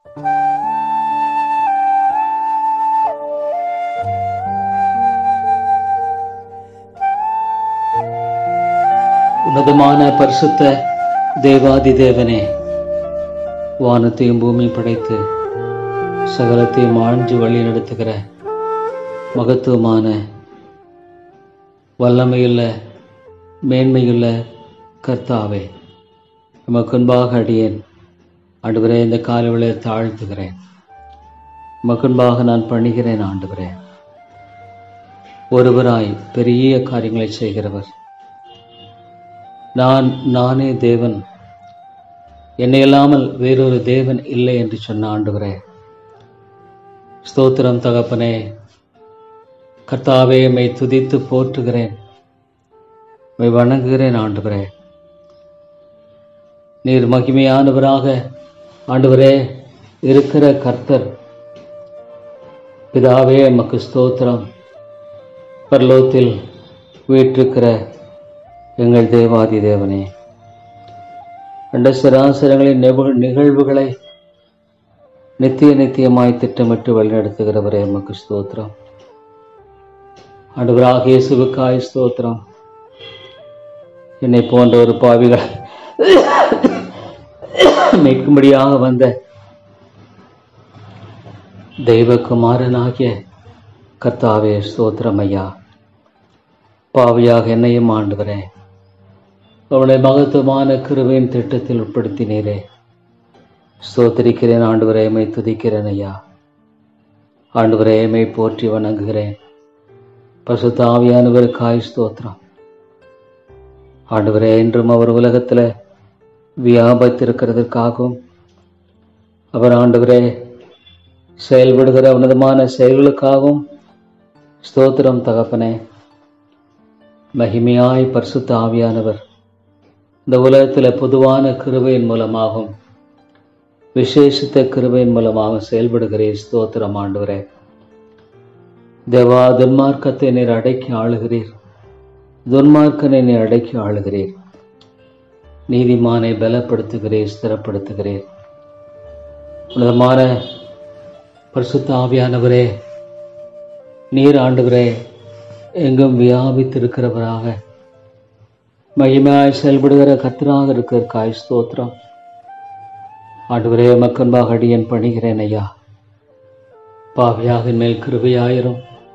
உன்னதமான பரிசுத்த தேவாதி தேவனே வானத்தையும் பூமி படைத்து சகலத்தையும் ஆழ்ந்து வழி நடத்துகிற மகத்துவமான வல்லமையுள்ள மேன்மையுள்ள கர்த்தாவே நமக்கு முன்பாக அடியேன் ஆண்டவரே இந்த காலவிலை தாழ்த்துகிறேன் உமக்கு முன்பாக நான் பணிகிறேன் ஆண்டவரே ஒருவராய் பெரிய காரியங்களை செய்கிறவர் நான் நானே தேவன் என்னை இல்லாமல் வேறொரு தேவன் இல்லை என்று சொன்ன ஆண்டவரே ஸ்தோத்திரம் தகப்பனே கர்த்தாவே மை துதித்து போற்றுகிறேன் மை வணங்குகிறேன் ஆண்டவரே நீர் மகிமையானவராக ஆண்டவரே இருக்கிற கர்த்தர் பிதாவே எமக்கு ஸ்தோத்திரம் பரலோகத்தில் வீற்றிருக்கிற எங்கள் தேவாதி தேவனே அண்ட சராசரங்களின் நிகழ் நிகழ்வுகளை நித்திய நித்தியமாய் திட்டமிட்டு வழிநடத்துகிறவரே எமக்கு ஸ்தோத்திரம் ஆண்டவராக இயேசுவுக்காய் ஸ்தோத்திரம் என்னை போன்ற ஒரு பாவிகள் மீட்கும்படியாக வந்த தெய்வகுமாரனாகிய கர்த்தாவே ஸ்தோத்திரம் ஐயா பாவியாக என்னையும் ஆண்டுகிறேன் அவளை மகத்துவமான கிருபையின் திட்டத்தில் உட்படுத்தினீரே ஸ்தோத்திரிக்கிறேன் ஆண்டவரே மை துதிக்கிறேன் ஐயா ஆண்டவரே மை போற்றி வணங்குகிறேன் பசுத்த ஆவியானவருக்காய் ஸ்தோத்திரம் ஆண்டவரே இன்றும் அவர் உலகத்தில் வியாபத்திருக்கிறதற்காகவும் அவர் ஆண்டவரே செயல்படுகிற உன்னதமான செயல்களுக்காகவும் ஸ்தோத்திரம் தகப்பனே மகிமையாய் பரிசுத்த ஆவியானவர் இந்த உலகத்தில் பொதுவான கிருபையின் மூலமாகவும் விசேஷித்த கிருபையின் மூலமாக செயல்படுகிறீர் ஸ்தோத்திரம் ஆண்டவரே தேவா துன்மார்க்கத்தை நீர் அடக்கி ஆளுகிறீர் துன்மார்க்கனை நீர் அடக்கி ஆளுகிறீர் நீதிமானை பலப்படுத்துகிறீர் ஸ்திரப்படுத்துகிறீர் உன்னதமான பரிசுத்த ஆவியானவரே நீர் ஆண்டவரே எங்கும் வியாபித்திருக்கிறவராக மகிமையாய் செயல்படுகிற கத்தராக இருக்கிற காய் ஸ்தோத்திரம் ஆண்டவரே மக்கன்பாக அடியன் பணிகிறேன் ஐயா பாவியாக மேல் கிருபையாயிரும்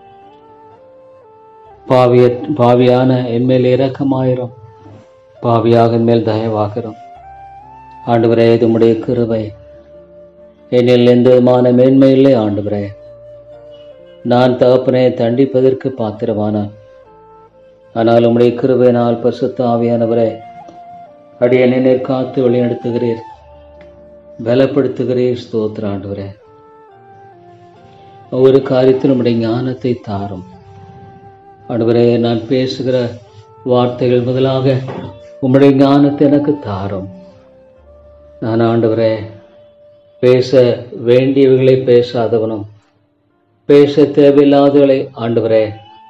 பாவிய பாவியான என்மேல் இரக்கமாயிரும் பாவியாக மேல் தயவாகிறோம் ஆண்டவரே இது உம்முடைய கிருபை என்னில் எந்த விதமான மேன்மை இல்லை ஆண்டவரே நான் தகப்பனை தண்டிப்பதற்கு பாத்திரமான ஆனால் உம்முடைய கிருபையினால் பரிசுத்த ஆவியானவரே அடியனை நீர் காத்து வழிநடத்துகிறீர் பலப்படுத்துகிறீர் ஸ்தோத்திர ஆண்டவரே ஒவ்வொரு காரியத்திலும் உடைய ஞானத்தை தாரும் ஆண்டவரே நான் பேசுகிற வார்த்தைகள் முதலாக உம்முடைய ஞானத்தை எனக்கு தாரும் நான் ஆண்டவரே பேச வேண்டியவைகளை பேசாதவனும் பேச தேவையில்லாதவர்களை ஆண்டவரே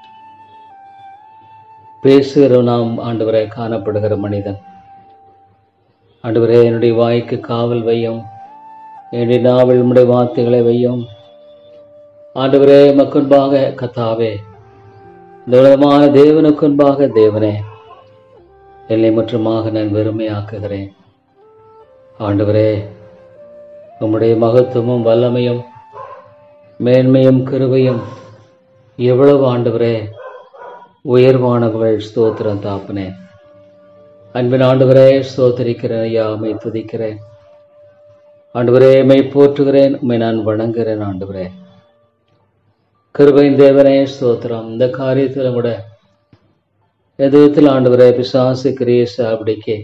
பேசுகிற நாம் ஆண்டவரே காணப்படுகிற மனிதன் ஆண்டவரே என்னுடைய வாய்க்கு காவல் வையும் என்னுடைய நாவல் உம்முடைய வார்த்தைகளை வையும் ஆண்டவரே மக்கன்பாக கத்தாவே இந்த உலகமான தேவனுக்குன்பாக தேவனே என்னை முற்றுமாக நான் வெறுமையாக்குகிறேன் ஆண்டவரே உம்முடைய மகத்துவமும் வல்லமையும் மேன்மையும் கிருபையும் எவ்வளவு ஆண்டவரே உயர்வானவர்கள் ஸ்தோத்திரம் தாப்பனே அன்பின் ஆண்டவரே ஸ்தோத்தரிக்கிறேன் ஐயா உம்மை துதிக்கிறேன் ஆண்டவரே உம்மை போற்றுகிறேன் உம்மை நான் வணங்குகிறேன் ஆண்டவரே கிருபையின் தேவனே ஸ்தோத்திரம் இந்த காரியத்தில் கூட எதிர்த்தில் ஆண்டவரே பிசாசு கிரீஸ் அப்படிக்கே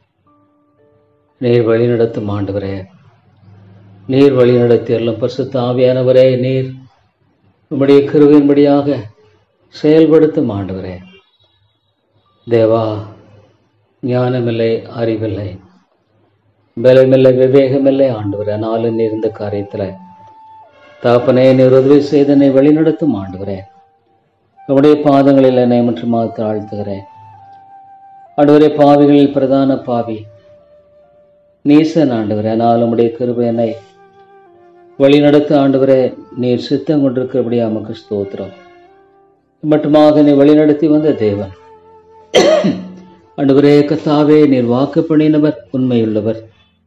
நீர் வழி நடத்தும் ஆண்டவரே நீர் வழி நடத்தி எல்லாம் பரிசுத்த ஆவியானவரே நீர் உம்முடைய கிருவின்படியாக செயல்படுத்தும் ஆண்டவரே தேவா ஞானமில்லை அறிவில்லை பலமில்லை விவேகமில்லை ஆண்டவரே நாலு நீர் இந்த காரியத்தில் தாப்பனே நீர் உதவி செய்து என்னை வழிநடத்தும் ஆண்டவரே உம்முடைய பாதங்களில் என்னை முற்றுமாக தாழ்த்துகிறேன் ஆண்டவரே பாவிகளில் பிரதான பாவி நீசன் ஆண்டவரே ஆனால் உம்முடைய கிருபை என்னை வழிநடத்த ஆண்டவரே நீர் சித்தம் கொண்டிருக்கிறபடியா நமக்கு ஸ்தோத்திரம் மட்டுமாக நீ வழிநடத்தி வந்த தேவன் ஆண்டவரே கத்தாவே நீர் வாக்கு பண்ணினவர் உண்மையுள்ளவர்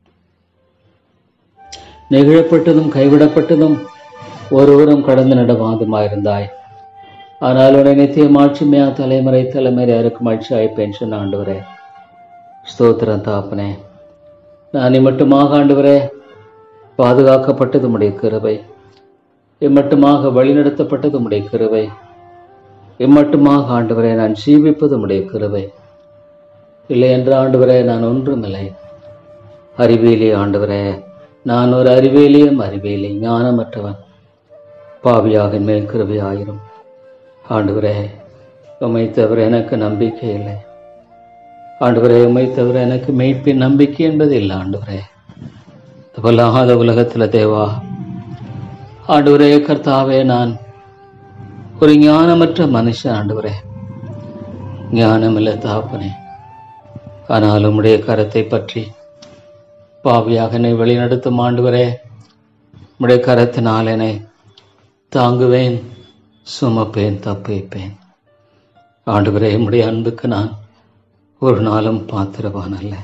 நெகிழப்பட்டதும் கைவிடப்பட்டதும் ஒருவரும் கடந்து நடவாதுமாயிருந்தாய் ஆனால் உன்னை நித்தியம் ஆட்சிமையா தலைமுறை தலைமுறை அறுக்கும் ஆட்சியாய் பென்ஷன் ஆண்டவரே ஸ்தோத்திரம் தாப்பனே நான் மட்டுமாக ஆண்டவரே பாதுகாக்கப்பட்டது உடைய கிருபை இம்மட்டுமாக வழிநடத்தப்பட்டது உடைய கிருபை இம்மட்டுமாக ஆண்டவரே நான் ஜீவிப்பது உடைய கிருபை இல்லை என்ற ஆண்டவரே நான் ஒன்றுமில்லை அறிவியலி ஆண்டவரே நான் ஒரு அறிவியலியும் அறிவியலி ஞானமற்றவன் பாவியாக என் மேல் கிருபை ஆயிரும் ஆண்டவரே உம்மை தவிர எனக்கு நம்பிக்கை இல்லை ஆண்டவரே உம்மை தவிர எனக்கு மெய்ப்பின் நம்பிக்கை என்பது இல்லை ஆண்டவரே பொல்லாத உலகத்தில் தேவா ஆண்டவரே கர்த்தாவே நான் ஒரு ஞானமற்ற மனுஷன் ஆண்டவரே ஞானமில்லை தாப்பனே ஆனால் உம்முடைய கரத்தை பற்றி பாவியாக என்னை வழிநடத்தும் ஆண்டவரே உம்முடைய கரத்தினால் என்னை தாங்குவேன் சுமப்பேன் தப்பிப்பேன் ஆண்டவரே உம்முடைய அன்புக்கு நான் ஒரு நாளும் பாத்திரவான் அல்ல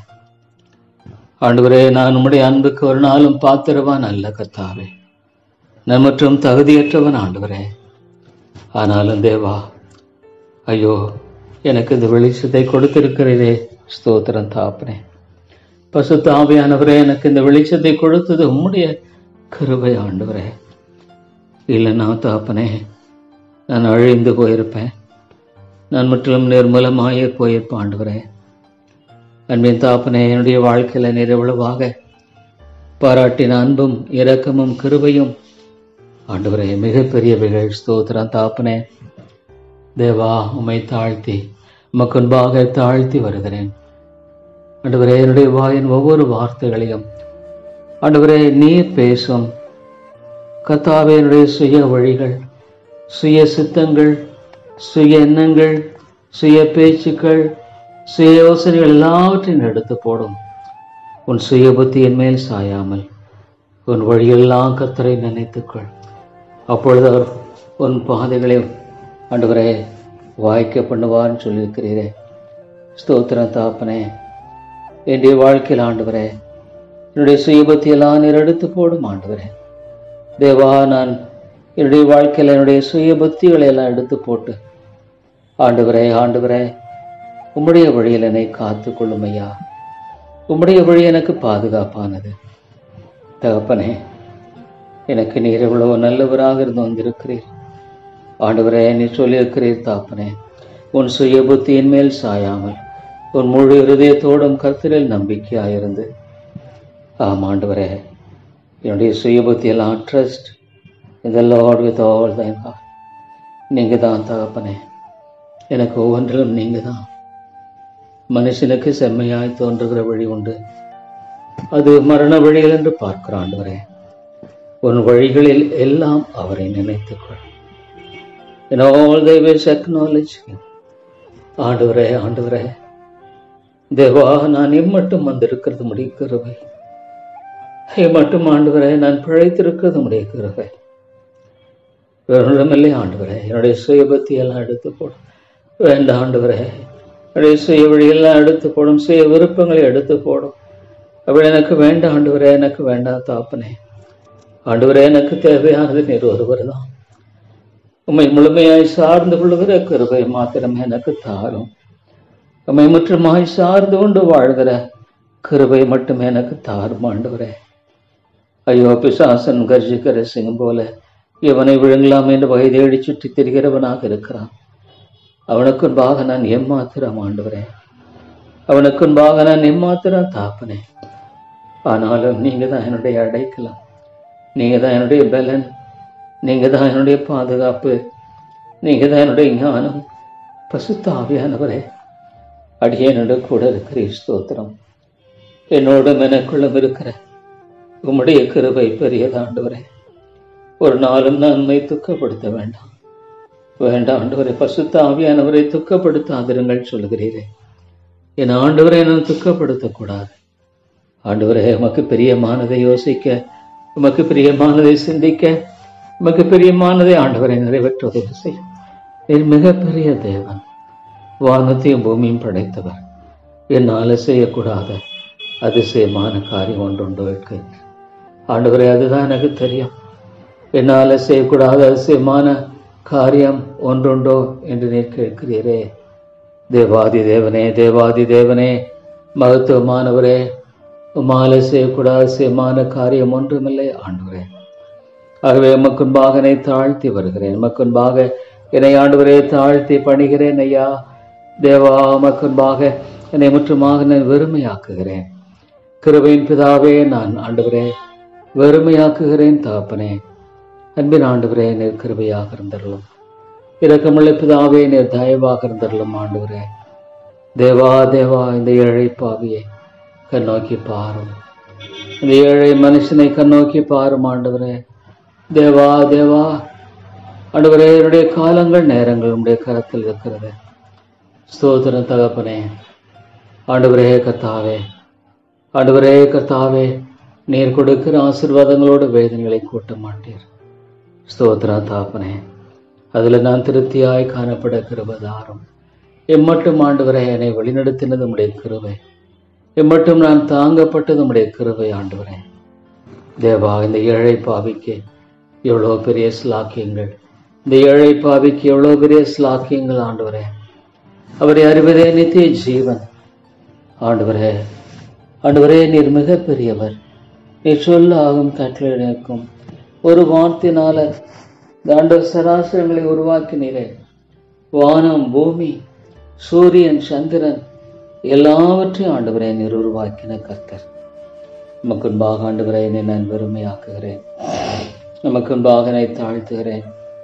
ஆண்டவரே நான் உம்முடைய அன்புக்கு ஒரு நாளும் பாத்திரவான் அல்ல கர்த்தாவே நான் மற்றும் தகுதியற்றவன் ஆண்டவரே ஆனாலும் தேவா ஐயோ எனக்கு இந்த வெளிச்சத்தை கொடுத்திருக்கிறதே ஸ்தோத்திரம் தாப்பனே பசு தாவியானவரே எனக்கு இந்த வெளிச்சத்தை கொடுத்தது உம்முடைய கிருபை ஆண்டவரே இல்லைன்னா தாப்பனே நான் அழிந்து போயிருப்பேன் நான் முற்றிலும் நிர்மலமாயே போயிருப்பேன் ஆண்டவரே அன்பின் தாப்பனே என்னுடைய வாழ்க்கையில் நிறைவளவாக பாராட்டின அன்பும் இரக்கமும் கிருபையும் ஆண்டவரே மிகப்பெரியவைகள் ஸ்தோத்திரம் தாப்பனே தேவா உம்மை தாழ்த்தி உமக்குன்பாக தாழ்த்தி வருகிறேன் ஆண்டவரே என்னுடைய வாயின் ஒவ்வொரு வார்த்தைகளையும் ஆண்டவரே நீர் பேசும் கத்தாவே என்னுடைய சுய வழிகள் சுய சித்தங்கள் சுய எண்ணங்கள் சுய பேச்சுக்கள் சுய யோசனைகள் எல்லாவற்றையும் எடுத்து போடும் உன் சுய புத்தியின் மேல் சாயாமல் உன் வழியெல்லாம் கத்தரை நினைத்துக்கொள் அப்பொழுது அவர் உன் பாதைகளை ஆண்டவரே வாய்க்க பண்ணுவார்னு சொல்லியிருக்கிறீரே ஸ்தோத்திரம் தாப்பனே என்னுடைய வாழ்க்கையில் ஆண்டவரே என்னுடைய சுயபத்தியெல்லாம் நீர் எடுத்து போடும் ஆண்டவரே தேவா நான் என்னுடைய வாழ்க்கையில் என்னுடைய சுய புத்திகளை எல்லாம் எடுத்து போட்டு ஆண்டவரே ஆண்டவரே உம்முடைய வழியில் என்னை காத்து கொள்ளும் ஐயா உம்முடைய வழி எனக்கு பாதுகாப்பானது தகப்பனே எனக்கு நீர் எவ்வளவு நல்லவராக இருந்து வந்திருக்கிறீர் ஆண்டவரே நீ சொல்லியிருக்கிறீர் தாப்பனே உன் சுய புத்தியின் மேல் சாயாமல் உன் முழு இருதயத்தோடும் கர்த்தரில் நம்பிக்கையாயிருந்து ஆம் ஆண்டவரே என்னுடைய சுய புத்தியெல்லாம் ட்ரஸ்ட் இந்த lord with all thine heart நீங்கள் தான் தகப்பனே எனக்கு ஒவ்வொன்றிலும் நீங்கள் தான் மனுஷனுக்கு செம்மையாய் தோன்றுகிற வழி உண்டு அது மரண வழிகள் என்று பார்க்கிறான் ஆண்டவரே உன் வழிகளில் எல்லாம் அவரை நினைத்துக்கொள் in all thy ways acknowledge him ஆண்டவரே ஆண்டவரே தேவா நான் இம்மட்டும் வந்திருக்கிறது முடிய கிருபை இம்மட்டும் ஆண்டவரே நான் பிழைத்திருக்கிறது முடிய கிருபை வேறொன்றுமில்லை ஆண்டவரே என்னுடைய சுயபத்தி எல்லாம் எடுத்து போடும் வேண்டாம் ஆண்டவரே என்னுடைய சுய வழியெல்லாம் எடுத்து போடும் சுய விருப்பங்களை எடுத்து போடும் அப்படி எனக்கு வேண்டாம் ஆண்டவரே எனக்கு வேண்டாம் தாப்பனே ஆண்டவரே எனக்கு தேவையானது நீர் ஒருவர் தான் உம்மை முழுமையாய் சார்ந்து கொள்ளுகிற கிருபை மாத்திரமே எனக்கு தாரும் உம்மை முற்றுமாய் சார்ந்து கொண்டு வாழ்கிற கிருபை மட்டுமே எனக்கு தாரும் ஆண்டவரே ஐயோ பிசாசன் கர்ஜிக்கிற சிங்கம் போல இவனை விழுங்கலாம் என்று வகை தேடி சுற்றி திரிகிறவனாக இருக்கிறான் அவனுக்குன்பாக நான் எம்மாத்திரம் ஆண்டவரே அவனுக்குன்பாக நான் எம்மாத்திரம் தாப்பனே ஆனாலும் நீங்க தான் என்னுடைய அடைக்கலாம் நீங்க தான் என்னுடைய பலன் நீங்க தான் என்னுடைய பாதுகாப்பு நீங்க தான் என்னுடைய ஞானம் பசுத்தாவியானவரே அடியேனோட கூட இருக்கிற ஸ்தோத்திரம் என்னோடும் எனக்குள்ளும் இருக்கிற உம்முடைய கிருபை பெரியதாண்டவரே ஒரு நாளும் நான் உம்மை துக்கப்படுத்த வேண்டாம் வேண்டாம் ஆண்டவரை பசுத்த ஆவியானவரை துக்கப்படுத்தாதிருங்கள் சொல்கிறீரே என் ஆண்டவரை நான் துக்கப்படுத்தக்கூடாது ஆண்டவரே உமக்கு பிரியமானதை யோசிக்க உமக்கு பிரியமானதை சிந்திக்க உமக்கு பிரியமானதை ஆண்டவரை நிறைவேற்ற உதவி செய்யும் நீர் மிகப்பெரிய தேவன் வானத்தையும் பூமியும் படைத்தவர் என்னால் செய்யக்கூடாத அதிசயமான காரியம் ஒன்றுண்டு இருக்கு ஆண்டவரே அதுதான் எனக்கு தெரியும் என்னால் செய்யக்கூடாத அதிசயமான காரியம் ஒன்றுண்டோ என்று நீர் கேட்கிறீரே தேவாதி தேவனே தேவாதி தேவனே மகத்துவமானவரே உமால செய்யக்கூடாத அதிசயமான காரியம் ஒன்றுமில்லை ஆண்டவரே ஆகவே உமக்குன்பாக என்னை தாழ்த்தி வருகிறேன் உமக்குன்பாக என்னை ஆண்டவரே தாழ்த்தி பணிகிறேன் ஐயா தேவா உமக்குன்பாக என்னை முற்றுமாக நான் வெறுமையாக்குகிறேன் கிருபையின் பிதாவே நான் ஆண்டவரே வெறுமையாக்குகிறேன் தகப்பனே அன்பின் ஆண்டவரே நீர் கிருபையாக இருந்தருளும் இரக்கமுள்ள பிதாவே நீர் தயவாக இருந்தருளும் ஆண்டவரே தேவா தேவா இந்த ஏழை பாவியை கண்ணோக்கி பாரும் இந்த ஏழை மனுஷனை கண்ணோக்கி பாரும் ஆண்டவரே தேவா தேவா ஆண்டவரே என்னுடைய காலங்கள் நேரங்கள் உடைய கரத்தில் இருக்கிறது ஸ்தோத்திரம் தகப்பனே ஆண்டவரே கத்தாவே ஆண்டவரே கத்தாவே நீர் கொடுக்கிற ஆசீர்வாதங்களோடு வேதனைகளை கூட்ட மாட்டீர் ஸ்தோத்திரம் தாப்பனே அதில் நான் திருப்தியாய் காணப்பட கிருபதாரும் எம்மட்டும் ஆண்டவரே என்னை வழிநடத்தினது உடைய கிருபை எம்மட்டும் நான் தாங்கப்பட்டது உடைய கிருபை ஆண்டவரே தேவா இந்த ஏழை பாவிக்கு எவ்வளோ பெரிய ஸ்லாக்கியங்கள் இந்த ஏழை பாவிக்கு எவ்வளோ பெரிய ஸ்லாக்கியங்கள் ஆண்டவரே அவரை அறிவதே நித்திய ஜீவன் ஆண்டவரே ஆண்டவரே நீர் மிக பெரியவர் நீர் சொல்ல ஆகும் கட்டளைக்கும் ஒரு வார்த்தையினால இந்த ஆண்டவர் சராசரங்களை உருவாக்கினீரே வானம் பூமி சூரியன் சந்திரன் எல்லாவற்றையும் ஆண்டவரை நீர் உருவாக்கின கர்த்தர் நமக்குன்பாக ஆண்டவரை என்னை நான் வெறுமையாக்குகிறேன் நமக்குன்பாக என்னை தாழ்த்துகிறேன்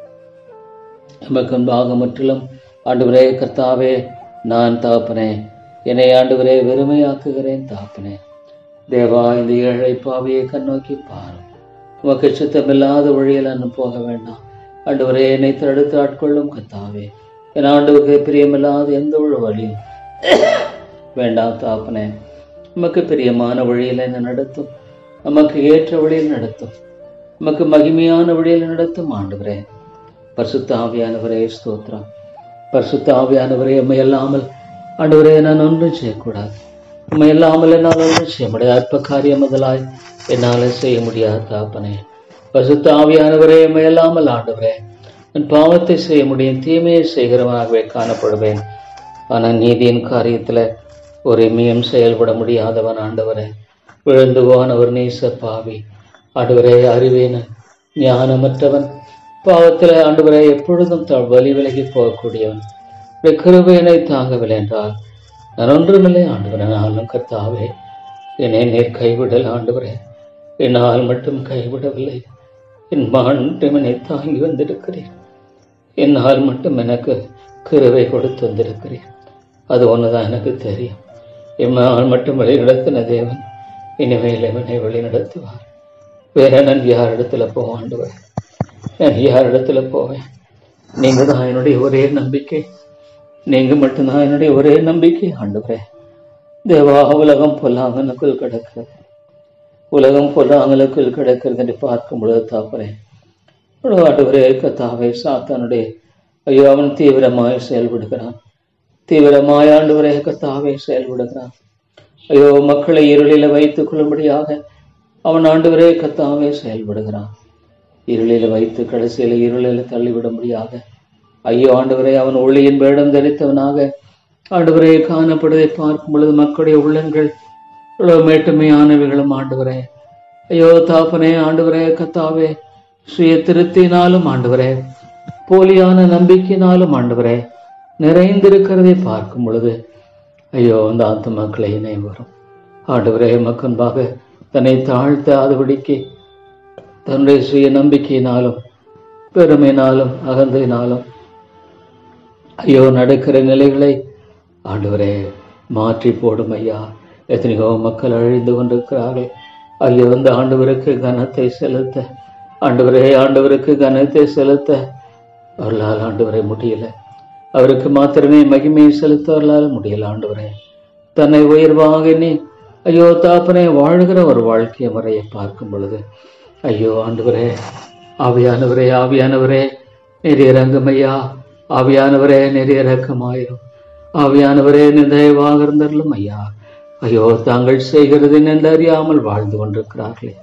நமக்குன்பாக முற்றிலும் ஆண்டவரே கர்த்தாவே நான் தாப்பனே என்னை ஆண்டவரே வெறுமையாக்குகிறேன் தாப்பனே தேவா இந்த ஏழை பாவியை கண்ணோக்கி பாரும் உமக்கு சித்தமில்லாத வழியில் நான் போக வேண்டாம் ஆண்டவரே என்னை தடுத்து ஆட்கொள்ளும் கத்தாவே என் ஆண்டவருக்கு பிரியமில்லாத எந்த ஒரு வழியும் வேண்டாம் தாப்பனே உமக்கு பிரியமான வழியில் என்னை நடத்தும் நமக்கு ஏற்ற வழியில் நடத்தும் உமக்கு மகிமையான வழியில் நடத்தும் ஆண்டவரே பரிசுத்த ஆவியானவரே ஸ்தோத்திரம் பரிசுத்த ஆவியானவரே உண்மை இல்லாமல் ஆண்டவரே நான் ஒன்றும் செய்யக்கூடாது உண்மை இல்லாமல் என்னால் ஒன்றும் செய்ய முடியாது அற்ப காரியம் முதலாய் என்னால் செய்ய முடியாது தாப்பனே பரிசுத்த ஆவியானவரே உண்மை இல்லாமல் ஆண்டவரே என் பாவத்தை செய்ய முடியும் தீமையை செய்கிறவனாகவே காணப்படுவேன் ஆனால் நீதியின் காரியத்தில் ஒரு இமயம் செயல்பட முடியாதவன் ஆண்டவரே விழுந்து போனவர் நேச பாவி ஆண்டவரே அறிவேன ஞானமற்றவன் பாவத்தில் ஆண்டவரே எப்பொழுதும் த வலி விலகி போகக்கூடியவன் உடைய கிருபையினை தாங்கவில்லை என்றால் நான் ஒன்றுமில்லை ஆண்டவரே நானும் கர்த்தாவே என்னை நீர் கைவிடல் ஆண்டவரே என்னால் மட்டும் கைவிடவில்லை என் மட்டும் என்னை தாங்கி வந்திருக்கிறேன் என்னால் மட்டும் எனக்கு கிருவை கொடுத்து வந்திருக்கிறேன் அது ஒண்ணுதான் எனக்கு தெரியும் என்னால் மட்டும் வழி நடத்தின தேவன் இனிமேல் இவனை வழி நடத்துவார் வேற நான் யார் இடத்துல போவேன் ஆண்டவரே நான் யார் இடத்துல போவேன் நீங்க தான் என்னுடைய ஒரே நம்பிக்கை நீங்க மட்டும்தான் என்னுடைய ஒரே நம்பிக்கை ஆண்டவரே தேவா உலகம் பொல்லாங்கனுக்குள் கிடக்கிறது உலகம் பொல்லாங்கலுக்குள் கிடக்கிறது என்று பார்க்கும் பொழுது தாப்பரே ஆண்டவரே கத்தாவை சாத்தானுடைய ஐயோ அவன் தீவிரமாய் செயல்படுகிறான் தீவிரமாய் ஆண்டவரே கத்தாவை செயல்படுகிறான் ஐயோ மக்களை இருளில வைத்துக் கொள்ளும்படியாக அவன் ஆண்டவரே கத்தாவே செயல்படுகிறான் இருளில வைத்து கடைசியில் இருளில் தள்ளிவிடும்படியாக ஐயோ ஆண்டவரே அவன் ஒளியின் வேடம் தரித்தவனாக ஆண்டவரே காணப்படுவதை பார்க்கும் பொழுது மக்களுடைய உள்ளங்கள் இவ்வளவு மேட்டுமையானவைகளும் ஆண்டவரே ஐயோ தாப்பனே ஆண்டவரே கத்தாவே சுய திருத்தினாலும் ஆண்டவரே போலியான நம்பிக்கையினாலும் ஆண்டவரே நிறைந்திருக்கிறதை பார்க்கும் பொழுது ஐயோ அந்த ஆத்மாக்களை இணை வரும் ஆண்டவரே மக்கன்பாக தன்னை தாழ்த்தாதபடிக்கு தன்னுடைய சுய நம்பிக்கையினாலும் பெருமையினாலும் அகந்தையினாலும் ஐயோ நடக்கிற நிலைகளை ஆண்டவரே மாற்றி போடும் ஐயா எத்தனையோ மக்கள் அழிந்து கொண்டிருக்கிறார்கள் ஐயோ அந்த ஆண்டவருக்கு கனத்தை செலுத்த ஆண்டவரே ஆண்டவருக்கு கனத்தை செலுத்த அவர்களால் ஆண்டவரை முடியல அவருக்கு மாத்திரமே மகிமையை செலுத்த அவர்களால் முடியல ஆண்டவரே தன்னை உயர்வாக எண்ணி ஐயோ தாப்பனே வாழ்கிற ஒரு வாழ்க்கை முறையை பார்க்கும் பொழுது ஐயோ ஆண்டவரே ஆவியானவரே ஆவியானவரே நெறிய ரங்கமையா ஆவியானவரே நெறிய ரக்கமாயிரும் ஆவியானவரே நிதயவாக இருந்தருளும் ஐயா ஐயோ தாங்கள் செய்கிறது என்று அறியாமல் வாழ்ந்து கொண்டிருக்கிறார்களே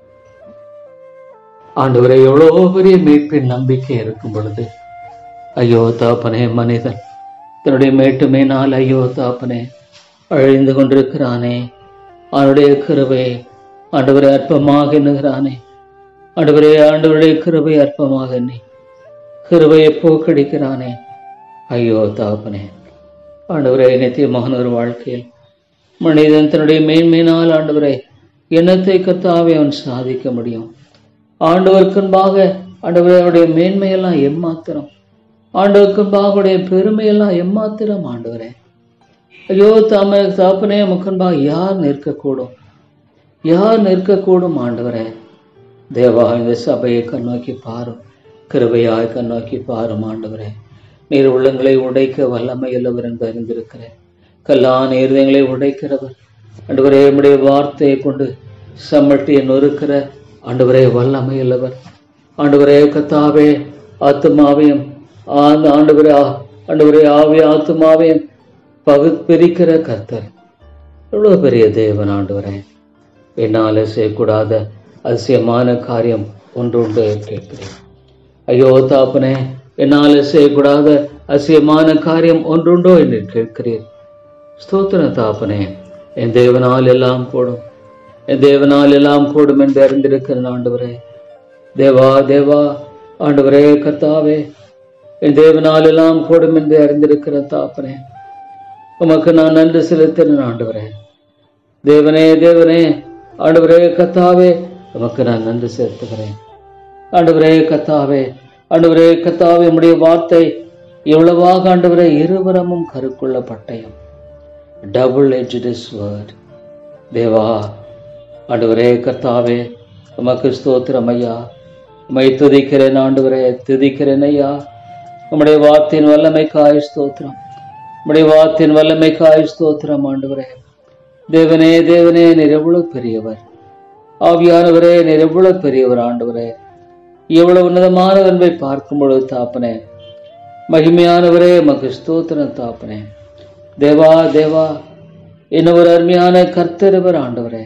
ஆண்டவரே எவ்வளோ பெரிய மீட்பின் நம்பிக்கை இருக்கும் பொழுது ஐயோ தாப்பனே மனிதன் தன்னுடைய மேட்டுமேனால் ஐயோ தாப்பனே அழிந்து கொண்டிருக்கிறானே அவனுடைய கிருபை ஆண்டவரை அற்பமாக எண்ணுகிறானே ஆண்டவரே ஆண்டவருடைய கிருபை அற்பமாக எண்ணி கிருபையை போக்கடிக்கிறானே ஐயோ தாப்பனே ஆண்டவரே நித்தியமான ஒரு வாழ்க்கையில் மனிதன் தன்னுடைய மேன்மையினால் ஆண்டவரை எண்ணத்தை கத்தாவே அவன் சாதிக்க முடியும் ஆண்டவருக்குன்பாக ஆண்டவரே அவருடைய மேன்மையெல்லாம் எம்மாத்திரம் ஆண்டவருக்குன்பாக அவருடைய பெருமையெல்லாம் எம்மாத்திரம் ஆண்டவரே ஐயோ தாம தாப்பனே முக்கன்பாக யார் நிற்கக்கூடும் யார் நிற்கக்கூடும் ஆண்டவரே தேவா இந்த சபையை கண்ணோக்கி பாரும் கிருபையாய் கண்ணோக்கி பாரும் ஆண்டவரே நீர் உள்ளங்களை உடைக்க வல்லமையுள்ளவர் என்று அறிந்திருக்கிறேன் கல்லான இருதயங்களை உடைக்கிறவர் ஆண்டவரே உம்முடைய வார்த்தையை கொண்டு சம்மட்டியை நொறுக்கிற ஆண்டவரே வல்லமையுள்ளவர் ஆண்டவரே கத்தாவே ஆத்துமாவையும் ஆந்த ஆண்டவரே ஆ- ஆண்டவரே ஆவி ஆத்துமாவையும் பகு பிரிக்கிற கர்த்தர் எவ்வளவு பெரிய தேவன் ஆண்டவரே என்னால் செய்யக்கூடாத அதிசயமான காரியம் ஒன்று உண்டு கேட்கிறேன் ஐயோ தாப்பனே என்னால் செய்யக்கூடாத அதிசயமான காரியம் ஒன்றுண்டோ என்று கேட்கிறீர் ஸ்தோத்திர தாப்பனே என் தேவனால் எல்லாம் கூடும் என் தேவனால் எல்லாம் கூடும் என்று அறிந்திருக்கிற ஆண்டவரே தேவா தேவா ஆண்டவரே கர்த்தாவே என் தேவனால் எல்லாம் கூடும் என்று அறிந்திருக்கிற தாப்பனே உமக்கு நான் நன்றி செலுத்தினேன் ஆண்டவரே தேவனே தேவனே ஆண்டவரே கத்தாவே உமக்கு நான் நன்றி செலுத்துகிறேன் ஆண்டவரே கத்தாவே ஆண்டவரே கத்தாவே உம்முடைய வார்த்தை எவ்வளவாக ஆண்டவரே இருபுறமும் கருக்குள்ள பட்டயம் டபுள் எஜ்டு ஸ்வர்ட் தேவா ஆண்டவரே கர்த்தாவே உமக்கு ஸ்தோத்திரம் ஐயா உம்மை துதிக்கிறேன் ஆண்டவரே துதிக்கிறேன் ஐயா உம்முடைய வார்த்தையின் வல்லமைக்காய் ஸ்தோத்திரம் உம்முடைய வார்த்தையின் வல்லமைக்காய் ஸ்தோத்திரம் ஆண்டவரே தேவனே தேவனே நீர் எவ்வளவு பெரியவர் ஆவியானவரே நீர் எவ்வளவு பெரியவர் ஆண்டவரே எவ்வளவு உன்னதமான அன்பை பார்க்கும் பொழுது தாப்பனே மகிமையானவரே உமக்கு ஸ்தோத்திரம் தாப்பனே தேவா தேவா என்ன ஒரு அருமையான கர்த்தரவர் ஆண்டவரே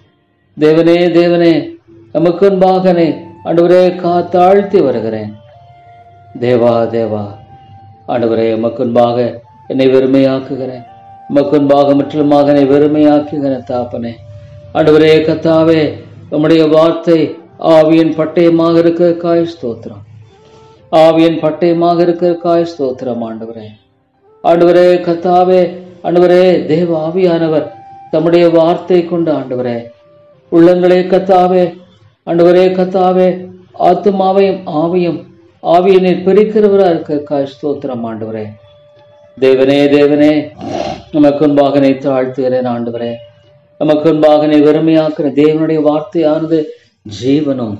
தேவனே தேவனே நமக்கு முன்பாகனே ஆண்டவரே காத்தாழ்த்தி வருகிறேன் தேவா தேவா ஆண்டவரே உமக்கு முன்பாக என்னை வெறுமையாக்குகிறேன் உமக்கு முன்பாக முற்றிலுமாக என்னை வெறுமையாக்குகிறேன் தாப்பனே ஆண்டவரே கத்தாவே உம்முடைய வார்த்தை ஆவியின் பட்டயமாக இருக்கிற காய் ஸ்தோத்திரம் ஆவியின் பட்டயமாக இருக்கிற காய் ஸ்தோத்திரம் ஆண்டவரே ஆண்டவரே கத்தாவே ஆண்டவரே தேவ ஆவியானவர் தம்முடைய வார்த்தை கொண்டு ஆண்டவரே உள்ளங்களே கத்தாவே ஆண்டவரே கத்தாவே ஆத்துமாவையும் ஆவியும் ஆவியினை பிரிக்கிறவரா இருக்க காய் ஸ்தோத்திரம் ஆண்டவரே தேவனே தேவனே நமக்கு முன்பாக நீ தாழ்த்துகிறேன் ஆண்டவரே நமக்கு முன்பாக நீ வெறுமையாக்குற தேவனுடைய வார்த்தையானது ஜீவனும்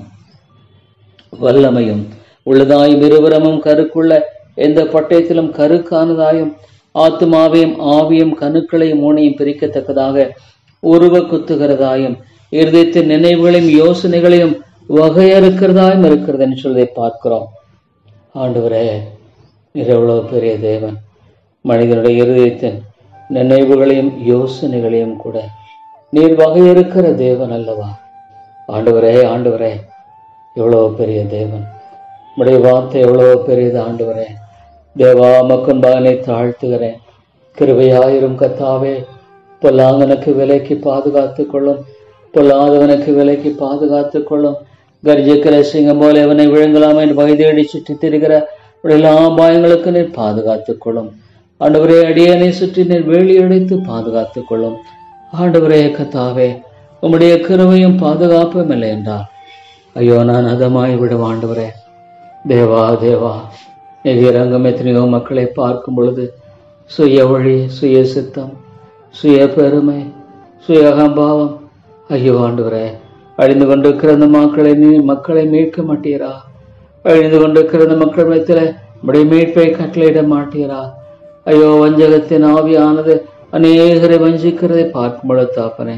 வல்லமையும் உள்ளதாயும் இருபுறமும் கருக்குள்ள எந்த பட்டயத்திலும் கருக்கானதாயும் ஆத்துமாவையும் ஆவியும் கணுக்களையும் மூனையும் பிரிக்கத்தக்கதாக உருவ குத்துகிறதாயும் இருதயத்தின் நினைவுகளையும் யோசனைகளையும் வகையறுக்கிறதாயும் இருக்கிறதுன்னு சொல்லி பார்க்கிறோம் ஆண்டவரே நீர் எவ்வளவு பெரிய தேவன் மனிதனுடைய இருதயத்தின் நினைவுகளையும் யோசனைகளையும் கூட நீர் வகையறுக்கிற தேவன் அல்லவா ஆண்டவரே ஆண்டவரே எவ்வளவு பெரிய தேவன் உடைய வார்த்தை எவ்வளவு பெரியது ஆண்டவரே தேவா மக்கன் மகனை தாழ்த்துகிறேன் கிருபையாயிரும் கத்தாவே பொல்லாங்கனுக்கு விலைக்கு பாதுகாத்துக் கொள்ளும் பொல்லாதவனுக்கு விலைக்கு பாதுகாத்துக் கொள்ளும் கர்ஜிக்கிற சிங்கம் போல இவனை விழுங்கலாம் என்று வயதேடி சுற்றி திரிகிற எல்லா பயங்களுக்கு நீர் பாதுகாத்துக் கொள்ளும் ஆண்டவரே அடியனை சுற்றி நீர் வேலி அடைத்து பாதுகாத்துக் கொள்ளும் ஆண்டவரே கத்தாவே உம்முடைய கிருபையும் பாதுகாப்பும் இல்லை என்றார் ஐயோ நான் அதமாய் விடும் ஆண்டவரே தேவா தேவா நிதி ரங்கம் எத்தனையோ மக்களை பார்க்கும் பொழுது சுய வழி சுய சித்தம் சுய பெருமை சுய அகம்பாவம் ஐயோ ஆண்டவரே அழிந்து கொண்டிருக்கிற அந்த மக்களை நீ மக்களை மீட்க மாட்டீரா அழிந்து கொண்டிருக்கிற அந்த மக்கள் மத்தியில் உடைய மீட்பை கட்டளையிட மாட்டீரா ஐயோ வஞ்சகத்தின் ஆவியானது அநேகரை வஞ்சிக்கிறதை பார்க்கும் பொழுது தாப்பனே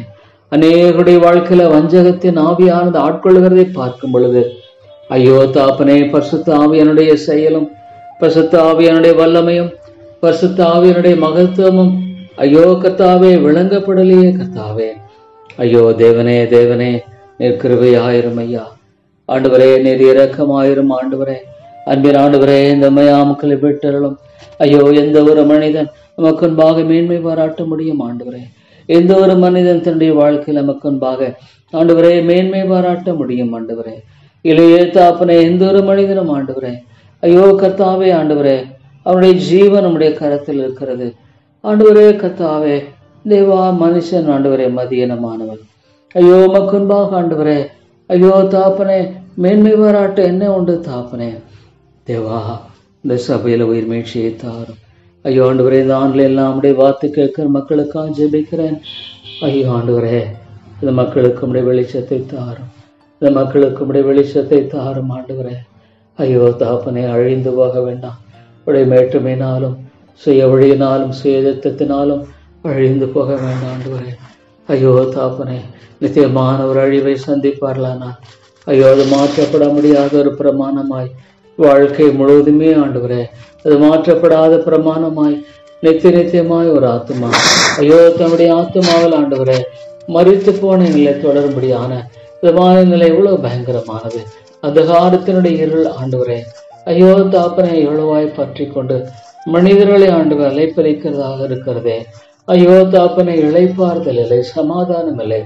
அநேகருடைய வாழ்க்கையில வஞ்சகத்தின் ஆவியானது ஆட்கொள்கிறதை பார்க்கும் பொழுது ஐயோ தாப்பனே பரிசுத்த ஆவியனுடைய செயலும் பரிசுத்த ஆவியனுடைய வல்லமையும் பரிசுத்த ஆவியனுடைய மகத்துவமும் ஐயோ கர்த்தாவே விளங்கப்படலையே கர்த்தாவே ஐயோ தேவனே தேவனே நீர் கிருபையாயிரும் ஐயா ஆண்டவரே நீர் இரக்கமாயிரும் ஆண்டவரே அன்பின் ஆண்டவரே இந்த மயாமக்களை விட்டருளும் ஐயோ எந்த ஒரு மனிதன் நமக்கு முன்பாக மேன்மை பாராட்ட முடியும் ஆண்டவரே எந்த ஒரு மனிதன் தன்னுடைய வாழ்க்கையில் நமக்கு முன்பாக ஆண்டவரே மேன்மை பாராட்ட முடியும் ஆண்டவரே இளைய தாப்பனே எந்த ஒரு மனிதனும் ஆண்டவரே ஐயோ கர்த்தாவே ஆண்டவரே அவனுடைய ஜீவன் நம்முடைய கரத்தில் இருக்கிறது ஆண்டவரே கர்த்தாவே தேவா மனுஷன் ஆண்டவரே மதியனமானவன் ஐயோ மக்குன்பாக ஆண்டவரே ஐயோ தாப்பனே மேன்மை பாராட்ட என்ன உண்டு தாப்பனே தேவா இந்த சபையில உயிர் மீழ்ச்சியை தாரும் ஐயோ ஆண்டவரே இந்த ஆண்டில் எல்லாம் நம்முடைய வார்த்தை கேட்கிற மக்களுக்காக ஜெபிக்கிறேன் ஐயோ ஆண்டவரே இந்த மக்களுக்கு உடைய வெளிச்சத்தை தாரும் இந்த மக்களுக்கு உடைய வெளிச்சத்தை தாரும் ஆண்டவரே ஐயோ தாப்பனே அழிந்து போக வேண்டாம் உடைய மேட்டுமையினாலும் சுய வழியினாலும் சுயதத்தினாலும் அழிந்து போக வேண்டாம் ஆண்டவரே ஐயோ தாப்பனே நித்தியமான ஒரு அழிவை சந்திப்பார்களானா ஐயோ அது மாற்றப்பட முடியாத ஒரு பிரமாணமாய் வாழ்க்கை முழுவதுமே ஆண்டவரே அது மாற்றப்படாத பிரமாணமாய் நித்திய நித்தியமாய் ஒரு ஆத்மா ஐயோ தன்னுடைய ஆத்மாவில் ஆண்டவரே மறித்து போன நிலை தொடரும்படியான விதமான நிலை எவ்வளவு பயங்கரமானது அந்த காலத்தினுடைய இருள் ஆண்டவரே ஐயோ தாப்பனை எவ்வளவாய் பற்றி கொண்டு மனிதர்களை ஆண்டவர் அலைப்பறிக்கிறதாக இருக்கிறதே ஐயோ தாப்பனை இழைப்பார்தல் இல்லை சமாதானம் இல்லை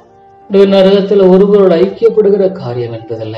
நரகத்தில் ஒருவரோடு ஐக்கியப்படுகிற காரியம் என்பதல்ல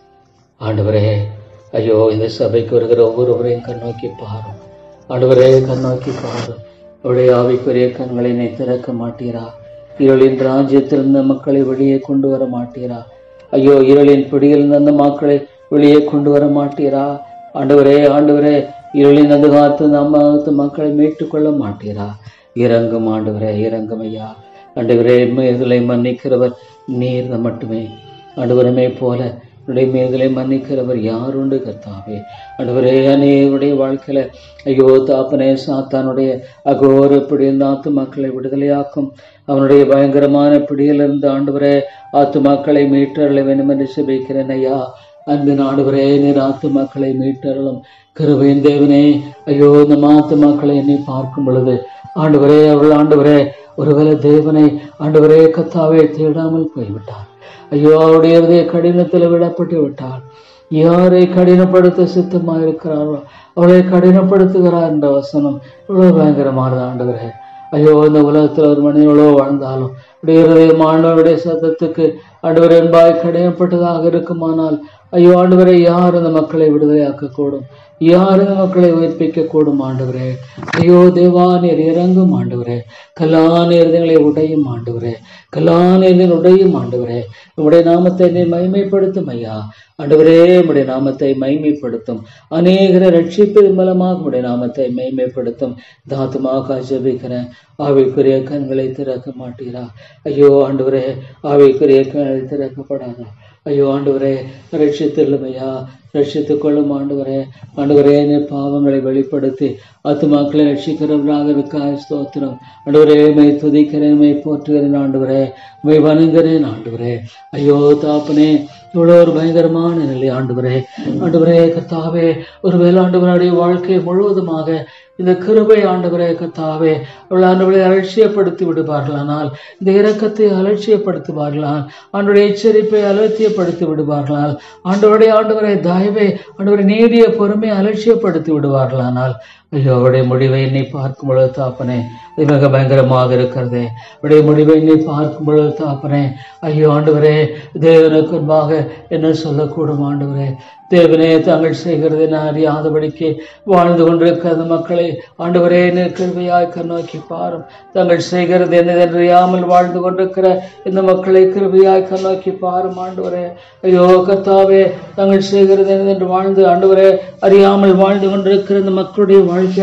ஆண்டவரே ஐயோ இந்த சபைக்கு வருகிற ஒவ்வொருவரையும் கண்ணோக்கி பாரும் ஆண்டவரே கண்ணோக்கி பாரும் அவருடைய ஆவிக்குரிய கண்களை நீ திறக்க மாட்டீரா இருளின் ராஜ்யத்திலிருந்த மக்களை வெளியே கொண்டு வர மாட்டீரா ஐயோ இருளின் பிடியில் அந்த மக்களை வெளியே கொண்டு வர மாட்டீரா ஆண்டவரே ஆண்டவரே இருளின் அந்த காத்து நம்ம மக்களை மீட்டுக் கொள்ள மாட்டீரா இறங்கும் ஆண்டவரே இறங்கும் ஐயா ஆண்டவரே மீறுதலை மன்னிக்கிறவர் நீர் மட்டுமே ஆண்டவரமே போல உடைய மீறுதலை மன்னிக்கிறவர் யாருண்டு கர்த்தாவே ஆண்டவரே அநேகருடைய வாழ்க்கையில ஐயோ தாப்பனே சாத்தானுடைய அகோர பிடியில் ஆத்து மக்களை விடுதலையாக்கும் அவனுடைய பயங்கரமான பிடியிலிருந்து ஆண்டவரே ஆத்து மக்களை மீட்டருள வேண்டும் என்று சுபிக்கிறேன் ஐயா அன்பின் ஆண்டவரே நீர் ஆத்து மக்களை மீட்டருளும் கிருபையின் தேவனே ஐயோ இந்த மாத்து மக்களை என்னை பார்க்கும் பொழுது ஆண்டவரே அவள் ஆண்டவரே ஒருவேளை தேவனை ஆண்டவரே கத்தாவே தேடாமல் போய்விட்டார் ஐயோ அவருடைய இதய கடினத்தில் விடப்பட்டு விட்டார் யாரை கடினப்படுத்த சித்தமா இருக்கிறாரோ அவளை கடினப்படுத்துகிறார் என்ற வசனம் இவ்வளவு பயங்கரமானது ஆண்டவரே ஐயோ இந்த உலகத்தில் ஒரு மனிதன் எவ்வளோ வாழ்ந்தாலும் உடைய இருதயம் ஆண்டவருடைய சத்தத்துக்கு ஆண்டவர் என்பாய் கடினப்பட்டதாக இருக்குமானால் ஐயோ ஆண்டவரை யார் இந்த மக்களை விடுதலையாக்க கூடும் யார் இந்த மக்களை உயிர்ப்பிக்க கூடும் ஆண்டவரே ஐயோ தேவா நீர் இறங்கும் ஆண்டவரே கல்லாநீர்தங்களை உடையும் ஆண்டவரே கல்லாநீர்தன் உடையும் ஆண்டவரே உம்முடைய நாமத்தை நீர் மைமைப்படுத்தும் ஐயா ஆண்டவரே உம்முடைய நாமத்தை மைமைப்படுத்தும் அநேகரை ரட்சிப்பதன் மூலமாக உம்முடைய நாமத்தை மைமைப்படுத்தும் தாத்துமாக ஜபிக்கிறேன் ஆவிக்குரிய கண்களை திறக்க மாட்டீரா ஐயோ ஆண்டவரே ஆவிக்குரிய கண்களை திறக்கப்படாதா ஐயோ ஆண்டவரே ரட்சித்துள்ளுமையா ரட்சித்துக் கொள்ளும் ஆண்டவரே ஆண்டவரே நீர் பாவங்களை வெளிப்படுத்தி ஆத்துமாக்களை ரட்சிக்கிறவர்களாக இருக்காய் ஸ்தோத்திரம் ஆண்டவரே மை துதிக்கிறேன் மை போற்றுகிறேன் ஆண்டவரே மை வணங்குகிறேன் ஆண்டவரே ஐயோ தாப்பனே இவ்வளோ ஒரு பயங்கரமான நிலை ஆண்டவரே ஆண்டவரே கர்த்தாவே ஒரு வேளாண்டவருடைய வாழ்க்கை முழுவதுமாக இந்த கிருபை ஆண்டவரே கர்த்தாவே அவள் ஆண்டவரை அலட்சியப்படுத்தி விடுவார்களானால் இந்த இரக்கத்தை அலட்சியப்படுத்துவார்களால் ஆண்டவருடைய எச்சரிப்பை அலட்சியப்படுத்தி விடுவார்களால் ஆண்டவருடைய ஆண்டவரை தயவை ஆண்டவரை நீடிய பொறுமை அலட்சியப்படுத்தி விடுவார்களானால் ஐயோ அவருடைய முடிவை என்னை பார்க்கும் பொழுது தாப்பனே இது மிக பயங்கரமாக இருக்கிறதே அவருடைய முடிவை என்னை பார்க்கும் பொழுது தாப்பனே ஐயோ ஆண்டவரே தேவனுக்கு முன்பாக என்ன சொல்லக்கூடும் ஆண்டவரே தேவனே தாங்கள் செய்கிறது நான் அறியாதபடிக்கு வாழ்ந்து கொண்டிருக்கிற அந்த மக்களை ஆண்டவரே கிருபையாய் கண்ணோக்கி பாரும் தாங்கள் செய்கிறது என்னதென்று அறியாமல் வாழ்ந்து கொண்டிருக்கிற இந்த மக்களை கிருபையாய் கண்ணோக்கி பாரும் ஆண்டவரே ஐயோ கர்த்தாவே தாங்கள் செய்கிறது என்னதென்று வாழ்ந்து ஆண்டவரே அறியாமல் வாழ்ந்து கொண்டிருக்கிற இந்த மக்களுடைய வாழ்க்கையில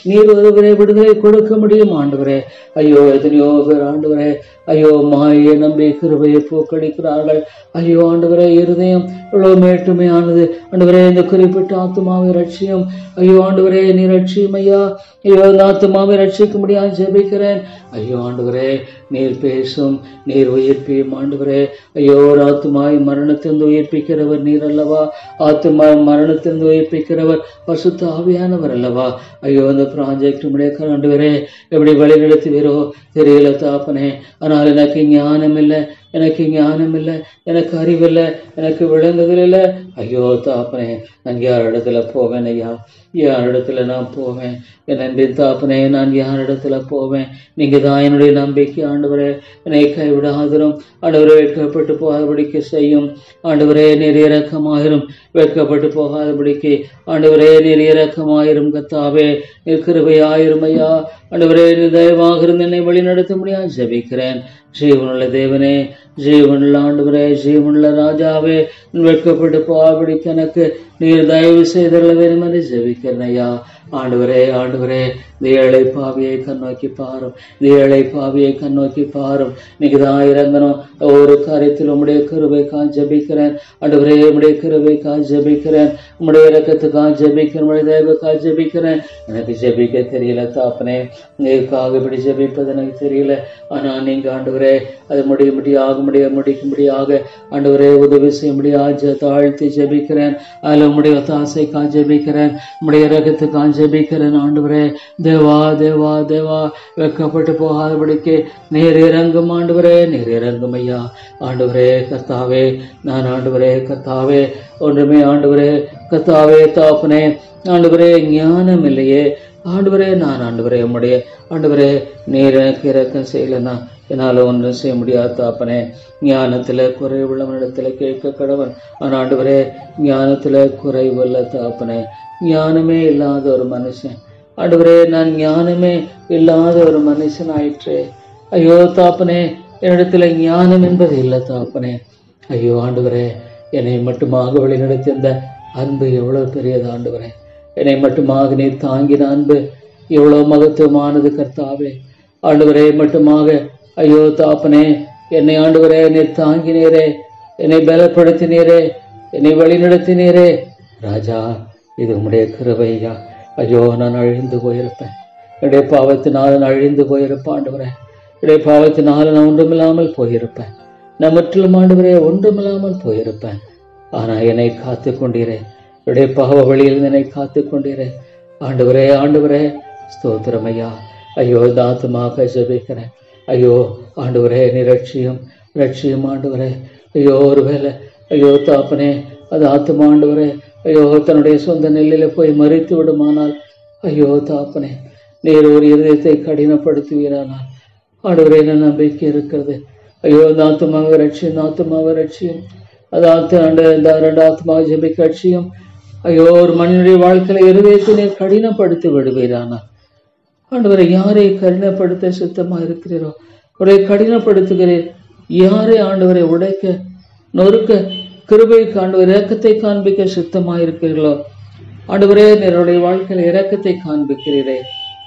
நீர் ஒருவரே விடுதலை கொடுக்க முடியும் ஆண்டவரே ஐயோ எத்தனையோ பேர் ஆண்டவரே ஐயோ மாயை நம்பி கிருபையை போக்களிக்கிறார்கள் ஐயோ ஆண்டவரே இருதயம் இவ்வளவு மேட்டுமையானது ஆண்டவரே இந்த குறிப்பிட்ட ஆத்துமாவை ரட்சியம் ஐயோ ஆண்டவரே நீ ரட்சியம் ஐயா ஐயோ இந்த ஆத்துமாவை ரட்சிக்க முடியாது ஜெபிக்கிறேன் ஐயோ ஆண்டவரே நீர் பேசும் நீர் உயிர்ப்பியும் ஆண்டவரே ஐயோ ஒரு ஆத்துமாய் மரணத்திலிருந்து உயிர்ப்பிக்கிறவர் நீர் அல்லவா ஆத்துமா மரணத்திலிருந்து உயிர்ப்பிக்கிறவர் பசுத்த ஆவியானவர் அல்லவா ஐயோ இந்த ப்ராஜெக்ட் உடைய ஆண்டவரே எப்படி வழி நடத்துவீரோ தெரியல தாப்பனே ஆனால் எனக்கு ஞானம் இல்லை எனக்கு ஞானம் இல்லை எனக்கு அறிவில்லை எனக்கு விளங்குதல் இல்லை ஐயோ தாப்பனே நான் யார் இடத்துல போவேன் ஐயா யார் இடத்துல நான் போவேன் என் அன்பின் தாப்பனே நான் யார் இடத்துல போவேன் நீங்க தான் என்னுடைய நம்பிக்கை ஆண்டவரே என்னை கைவிடாதிரும் ஆண்டவரே வெட்கப்பட்டு போகாதபடிக்கு செய்யும் ஆண்டவரே நீர் இறக்கமாயிரும் வெட்கப்பட்டு போகாதபடிக்கு ஆண்டவரே நீர் இறக்கமாயிரும் கத்தாவே நீர் கிருபையாயிரும் ஐயா ஆண்டவரே நீர் தயவாக இருந்து என்னை வழி நடத்த முடியாது ஜெபிக்கிறேன் ஜீவனுள்ள தேவனே ஜீவனுள்ள ஆண்டவரே ஜீவனுள்ள ராஜாவே வெட்கப்பட்டு போகாதபடிக்கு எனக்கு நீர் தயவு செய்தள்ள வேண்டும் என்று ஜெபிக்கிறேன் ஐயா ஆண்டவரே ஆண்டவரே இந்த ஏழை பாவியை கண்ணோக்கி பாரும் இந்த ஏழை பாவியை கண்ணோக்கி பாரும் நீங்க தான் இறங்கணும் ஒவ்வொரு காரியத்தில் உம்முடைய கிருபைக்காக ஜெபிக்கிறேன் ஆண்டவரே உம்முடைய கிருபைக்காக ஜெபிக்கிறேன் உம்முடைய இறக்கத்துக்காக ஜெபிக்கிறேன் உம்முடைய தயவுக்காக ஜெபிக்கிறேன் எனக்கு ஜெபிக்க தெரியல தாப்பனே நீருக்காக இப்படி ஜெபிப்பது எனக்கு தெரியல ஆனா நீங்க ஆண்டவரே அது முடிய முடியாக முடிய முடிக்கும்படியாக ஆண்டவரே உதவி செய்யும்படியாக தாழ்த்தி ஜெபிக்கிறேன் அதில் உம்முடைய தாசைக்காக ஜெபிக்கிறேன் உம்முடைய இறக்கத்துக்காக ஜெபிக்கிறேன் ஆண்டவரே தேவா தேவா தேவா வெக்கப்பட்டு போகாதபடிக்கு நீர் இறங்கும் ஆண்டவரே நீர் இறங்கும் ஐயா ஆண்டவரே கர்த்தாவே நான் ஆண்டவரே கர்த்தாவே ஒன்றுமே ஆண்டவரே கர்த்தாவே தாப்பனே ஆண்டவரே ஞானம் இல்லையே ஆண்டவரே நான் ஆண்டவரே உம்முடைய ஆண்டவரே நீர் எனக்கு இறக்கம் செய்யலைன்னா என்னால் ஒன்றும் செய்ய முடியாது தாப்பனே ஞானத்தில் குறைவுள்ளவனிடத்தில் கேட்க கடவன் ஆனால் ஆண்டவரே ஞானத்தில் குறைவுள்ள தாப்பனே ஞானமே இல்லாத ஒரு மனுஷன் ஆண்டவரே நான் ஞானமே இல்லாத ஒரு மனுஷன் ஆயிற்றே ஐயோ தாப்பனே என்னிடத்துல ஞானம் என்பது இல்லை தாப்பனே ஐயோ ஆண்டவரே என்னை மட்டுமாக வழிநடத்தி அந்த அன்பு எவ்வளவு பெரியது ஆண்டவரே என்னை மட்டுமாக நீர் தாங்கின அன்பு எவ்வளவு மகத்துவமானது கர்த்தாவே ஆண்டவரே மட்டுமாக ஐயோ தாப்பனே என்னை ஆண்டவரே நீர் தாங்கினீரே என்னை பலப்படுத்தினீரே என்னை வழிநடத்தினீரே ராஜா இது உம்முடைய கிருபையா ஐயோ நான் அழிந்து போயிருப்பேன் என்னுடைய பாவத்தினால் நான் அழிந்து போயிருப்பேன் ஆண்டவரே என்னுடைய பாவத்தினால் நான் ஒன்றுமில்லாமல் போயிருப்பேன் நான் முற்றிலும் ஆண்டவரே ஒன்றுமில்லாமல் போயிருப்பேன் ஆனா என்னை காத்து கொண்டீரே என்னுடைய பாவ வழியில் என்னை காத்து கொண்டீரே ஆண்டவரே ஆண்டவரே ஸ்தோத்திரம் ஐயா ஐயோ தாத்துமாக ஜெபிக்கிறேன் ஐயோ ஆண்டவரே நீ ரட்சியம் ரட்சியம் ஆண்டவரே ஐயோ ஒருவேளை ஐயோ தாப்பனே அது ஆத்துமா ஆண்டவரே ஐயோ தன்னுடைய சொந்த நெல்லில போய் மறித்து விடுமானால் ஐயோ தாப்பனே நீர் ஒரு இருதயத்தை கடினப்படுத்துவீரானால் ஆண்டவரே என்ன நம்பிக்கை இருக்கிறது ஐயோ இந்த ஆத்துமாவை ரட்சியம் இந்த ஆத்துமாவை ரட்சியம் அது ஆத்து ஆண்டு இந்த ரெண்டு ஆத்மாவை ஜெபிக்க ரட்சியம் ஐயோ ஒரு மனிதனுடைய வாழ்க்கையில இருதயத்தை நீர் கடினப்படுத்தி விடுவீரானால் ஆண்டவரை யாரை கடினப்படுத்த சுத்தமா இருக்கிறீரோ அவரை கடினப்படுத்துகிறீர் யாரை ஆண்டவரை உடைக்க நொறுக்க கிருபை ஆண்டவர் இரக்கத்தை காண்பிக்க சுத்தமா இருக்கிறீர்களோ ஆண்டவரே என்னுடைய வாழ்க்கையில இரக்கத்தை காண்பிக்கிறீரே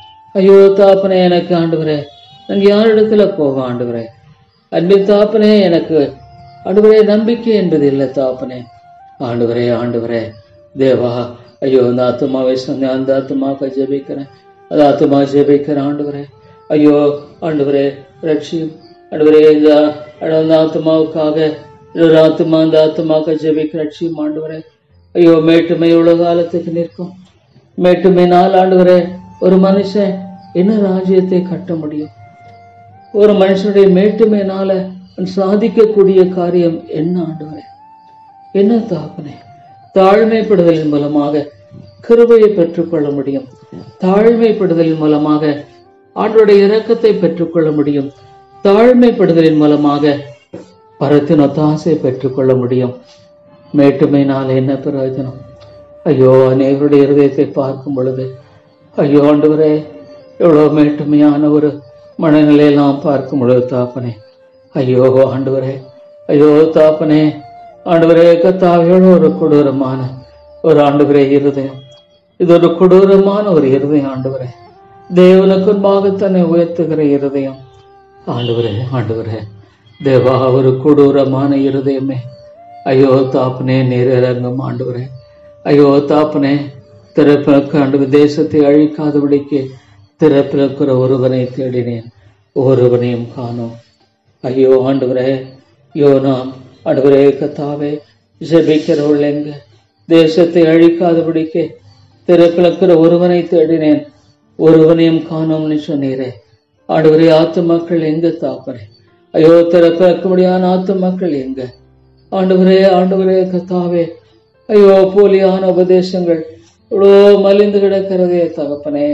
ஐயோ தாப்பனே எனக்கு ஆண்டவரே நான் யார் இடத்துல போவேன் ஆண்டவரே அன்பின் தாப்பனே எனக்கு ஆண்டவரே நம்பிக்கை என்பது இல்லை தாப்பனே ஆண்டவரே ஆண்டவரே தேவா ஐயோ இந்த ஆத்மாவை சொன்ன அந்த ஆத்மாவை ஜெபிக்கிறேன் அது ஆத்மா ஜெபிக்கிறேன் ஆண்டவரே ஐயோ ஆண்டவரே ரட்சியும் ஆண்டவரே இந்த அந்த ஆத்மாவுக்காக ஒரு ஆத்மா அந்த ஆத்மாவுக்கு ஜெபிக்க ரட்சியும் ஆண்டவரே ஐயோ மேட்டுமை எவ்வளவு காலத்துக்கு நிற்கும் மேட்டுமை நாள் ஆண்டவரே ஒரு மனுஷன் என்ன ராஜ்யத்தை கட்ட முடியும் ஒரு மனுஷனுடைய மேட்டுமையினால அவன் சாதிக்கக்கூடிய காரியம் என்ன ஆண்டவரே என்ன தாப்பனே தாழ்மைப்படுதலின் மூலமாக கிருபையை பெற்றுக்கொள்ள முடியும் தாழ்மைப்படுதலின் மூலமாக ஆண்டோடைய இரக்கத்தை பெற்றுக்கொள்ள முடியும் தாழ்மைப்படுதலின் மூலமாக பரத்தின் ஒத்தாசை பெற்றுக்கொள்ள முடியும் மேட்டுமையினால் என்ன பிரயோஜனம் ஐயோ அநேகருடைய இருதயத்தை பார்க்கும் பொழுது ஐயோ ஆண்டவரே எவ்வளோ மேட்டுமையான ஒரு மனநிலையெல்லாம் பார்க்கும் பொழுது தாப்பனே ஐயோ ஆண்டவரே ஐயோ தாப்பனே ஆண்டவரே கத்தாவையோட ஒரு கொடூரமான ஒரு ஆண்டவரே இருதயம் இது ஒரு கொடூரமான ஒரு இருதயம் ஆண்டவரே தேவனுக்கு முன்பாக தன்னை உயர்த்துகிற இருதயம் ஆண்டவரே ஆண்டவரே தேவா ஒரு கொடூரமான இருதயமே ஐயோ தாப்பனே நீர் இறங்கும் ஆண்டவரே ஐயோ தாப்பனே திறப்பிலக்கு ஆண்டு தேசத்தை அழிக்காதபடிக்கு திறப்பிலக்குற ஒருவனை தேடினேன் ஒருவனையும் காணோம் ஐயோ ஆண்டவரே யோனாம் ஆண்டவரே கத்தாவே ஜெபிக்கிறவள் எங்க தேசத்தை அழிக்காதபடிக்கு திறப்பிலக்கிற ஒருவனை தேடினேன் ஒருவனையும் காணோம்னு சொன்னீரே ஆண்டவரே ஆத்து மக்கள் எங்க தாப்பனே ஐயோ திறப்பிலக்க முடியாத ஆத்து மக்கள் எங்க ஆண்டவரே ஆண்டவரே கத்தாவே ஐயோ போலியான உபதேசங்கள் இவ்வளோ மலிந்து கிடக்கிறதே தகப்பனே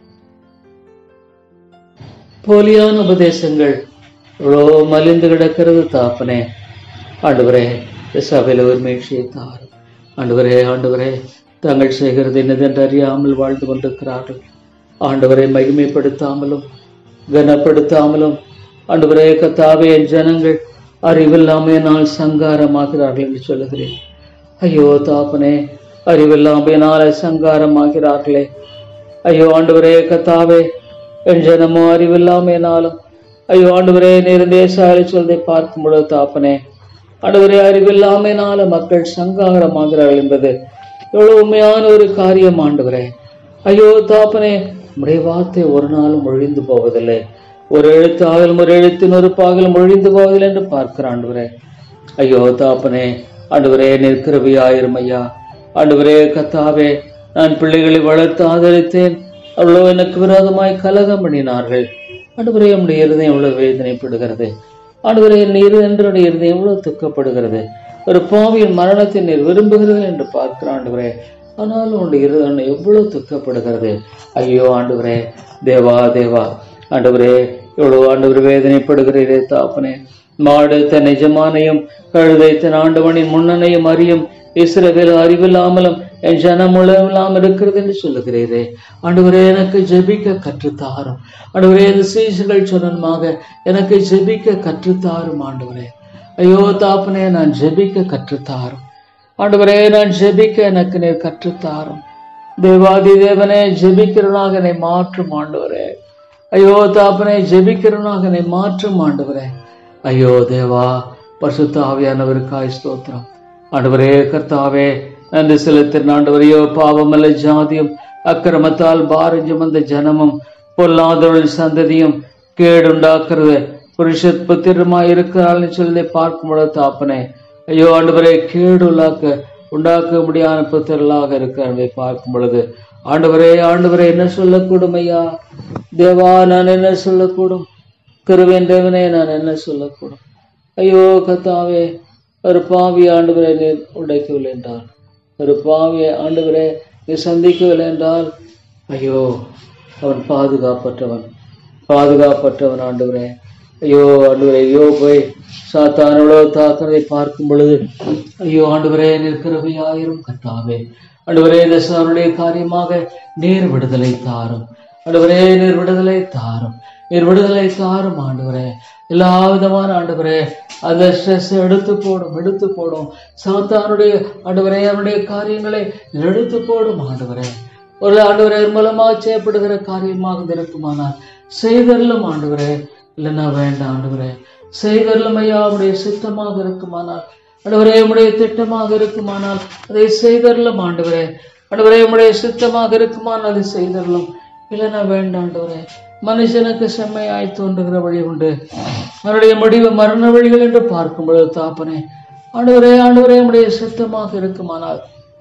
போலியான உபதேசங்கள் இவ்வளோ மலிந்து கிடக்கிறது தாப்பனே ஆண்டவரே இந்த சபையில் ஒரு மீழ்ச்சியை தாரும் ஆண்டவரே ஆண்டவரே தாங்கள் செய்கிறது என்னதென்று அறியாமல் வாழ்ந்து கொண்டிருக்கிறார்கள் ஆண்டவரை மகிமைப்படுத்தாமலும் கனப்படுத்தாமலும் ஆண்டவரே கத்தாவே என் ஜனங்கள் அறிவில்லாமையினால் சங்காரமாகிறார்கள் என்று சொல்லுகிறேன் ஐயோ தாப்பனே அறிவில்லாமையினால் சங்காரமாகிறார்களே ஐயோ ஆண்டவரே கத்தாவே என் ஜனமோ அறிவில்லாமையினாலும் ஐயோ ஆண்டவரே நீர் தேசாலை சொல்தை பார்க்கும் பொழுது தாப்பனே ஆண்டவரே அறிவில்லாமையினால மக்கள் சங்காரமாகிறார்கள் என்பது எவ்வளவு உண்மையான ஒரு காரியம் ஆண்டவரே ஐயோ தாப்பனே உடைய வார்த்தை ஒரு நாளும் ஒழிந்து போவதில்லை ஒரு எழுத்து ஆகலும் ஒரு எழுத்தின் ஒரு பாகலும் ஒழிந்து போவதில்லை என்று பார்க்கிறான் ஆண்டவரே ஐயோ தாப்பனே ஆண்டவரே நிற்கிறவையாயிரும் ஐயா ஆண்டவரே கத்தாவே நான் பிள்ளைகளை வளர்த்து ஆதரித்தேன் அவ்வளோ எனக்கு விரோதமாய் கலகம் பண்ணினார்கள் ஆண்டவரே நம்முடைய இருதயம் எவ்வளவு வேதனைப்படுகிறது ஆண்டவரே நீர் என்றுடைய இருதயம் எவ்வளவு துக்கப்படுகிறது ஒரு பாவியின் மரணத்தை நீர் விரும்புகிறது என்று பார்க்கிறான் ஆண்டவரே ஆனாலும் உன்னுடைய இருதயம் எவ்வளவு துக்கப்படுகிறது ஐயோ ஆண்டவரே தேவா தேவா ஆண்டவரே எவ்வளவு ஆண்டவர் வேதனைப்படுகிறீரே தாப்பனே மாடு தன் எஜமானையும் கழுதை தன் ஆண்டவனின் முன்னனையும் அறியும் இஸ்ரவேல் அறிவில்லாமலும் என் ஜனம் இல்லாமல் இருக்கிறது என்று சொல்லுகிறீரே ஆண்டவரே எனக்கு ஜெபிக்க கற்றுத்தாரும் ஆண்டவரே இந்த சீசுகள் சொன்னமாக எனக்கு ஜெபிக்க கற்றுத்தாரும் ஆண்டவரே ஐயோ தாப்பனே நான் ஜெபிக்க கற்றுத்தாரும் ஆண்டவரே நான் ஜெபிக்க எனக்கு நீர் கற்றுத்தாரும் தேவாதி தேவனே ஜெபிக்கிறவனாக என்னை மாற்றும் ஆண்டவரே ஐயோ தாப்பனே ஜெபிக்கிறவனாக என்னை மாற்றும் ஆண்டவரே ஐயோ தேவா பரிசுத்த ஆவியானவருக்காய் ஸ்தோத்திரம் ஆண்டவரே கர்த்தாவே நன்றி செலுத்தின ஆண்டவரையோ பாவமல்ல ஜாதியும் அக்கிரமத்தால் பாரஞ்சும் அந்த ஜனமும் பொல்லாதவள் சந்ததியும் கேடுண்டாக்குறது புருஷத் புத்திரமாய் இருக்கிறாள்னு சொல்லி பார்க்கும் பொழுது தாப்பனே ஐயோ ஆண்டவரே கேடு உண்டாக்க உண்டாக்க முடியாத புத்திரலாக இருக்கிறதை பார்க்கும் பொழுது ஆண்டவரே ஆண்டவரே என்ன சொல்லக்கூடும் ஐயா தேவா நான் என்ன சொல்லக்கூடும் கருவேன் தேவனே நான் என்ன சொல்லக்கூடும் ஐயோ கத்தாவே ஒரு பாவி ஆண்டவரை நீர் உடைக்கவில்லை என்றால் ஒரு பாவியை ஆண்டவரே நீ சந்திக்கவில்லை என்றால் ஐயோ அவன் பாதுகாப்பற்றவன் பாதுகாப்பற்றவன் ஆண்டவரே ஐயோ ஆண்டவரே ஐயோ போய் சாத்தானோட தாக்குறதை பார்க்கும் பொழுது ஐயோ ஆண்டவரே நிற்கிறவை ஆயிரம் கத்தாவே ஆண்டவரே இந்த சாருடைய காரியமாக நீர் விடுதலை தாரும் ஆண்டவரே நீர் விடுதலை தாரும் நீர் விடுதலை தாரும் ஆண்டவரே எல்லா விதமான ஆண்டவரே அந்த ஸ்ட்ரெஸ் எடுத்து போடும் எடுத்து போடும் சாத்தானுடைய ஆண்டவரே அவனுடைய காரியங்களை எடுத்து போடும் ஆண்டவரே ஒரு ஆண்டவரே மூலமாக செய்யப்படுகிற காரியமாக இது இருக்குமானால் செய்தரலும் ஆண்டவரே இல்லைன்னா வேண்டாம் ஆண்டவரே செய்தரலும் ஐயா உடைய சித்தமாக இருக்குமானால் ஆண்டவரே உடைய திட்டமாக இருக்குமானால் அதை செய்தரலும் ஆண்டவரே ஆண்டவரே உடைய சித்தமாக இருக்குமானால் அதை செய்தரலும் இல்லைன்னா வேண்டாம் ஆண்டவரே மனுஷனுக்கு செம்மையாய் தோன்றுகிற வழி உண்டு அவருடைய முடிவு மரண வழிகள் என்று பார்க்கும் பொழுது தாப்பனே ஆண்டவரே ஆண்டவரே உடைய சித்தமாக இருக்குமானால்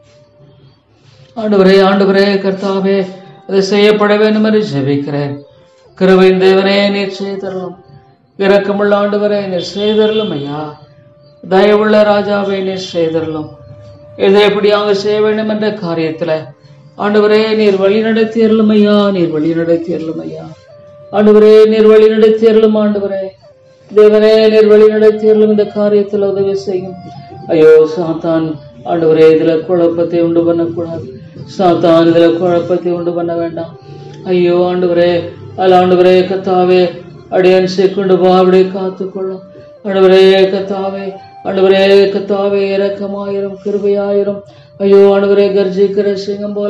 ஆண்டவரே ஆண்டவரே கர்த்தாவே அதை செய்யப்பட வேண்டும் என்று ஜெபிக்கிறேன் கிருபையின் தேவனே நீர் செய்தரலும் இரக்கமுள்ள ஆண்டவரே நீர் செய்தரலும் ஐயா தயவுள்ள ராஜாவை நீர் செய்தரலும் இதை எப்படியாக செய்ய வேண்டும் என்ற காரியத்துல ஆண்டவரே நீர் வழி நடத்தி அருளும் ஐயா நீர் வழி நடத்தி அருளும் ஐயா ஆண்டவரே நீர் வழி நடத்தி அருளும் ஆண்டவரே தேவனே நீர் வழி நடத்தி அருளும் இந்த காரியத்தில் உதவி செய்யும் ஐயோ சாத்தான் ஆண்டவரே இதுல குழப்பத்தை உண்டு பண்ணக்கூடாது சாத்தான் இதுல குழப்பத்தை உண்டு பண்ண வேண்டாம் ஐயோ ஆண்டவரே அல்ல ஆண்டவரே கத்தாவே அடியன்சை கொண்டு வா அப்படியே காத்துக்கொள்ளும் ஆண்டவரே கத்தாவே ஆண்டவரே கத்தாவே இரக்கமாயிரம் கிருபையாயிரம் ஐயோ ஆண்டவரே கர்ஜிக்கிற சிங்கம் போல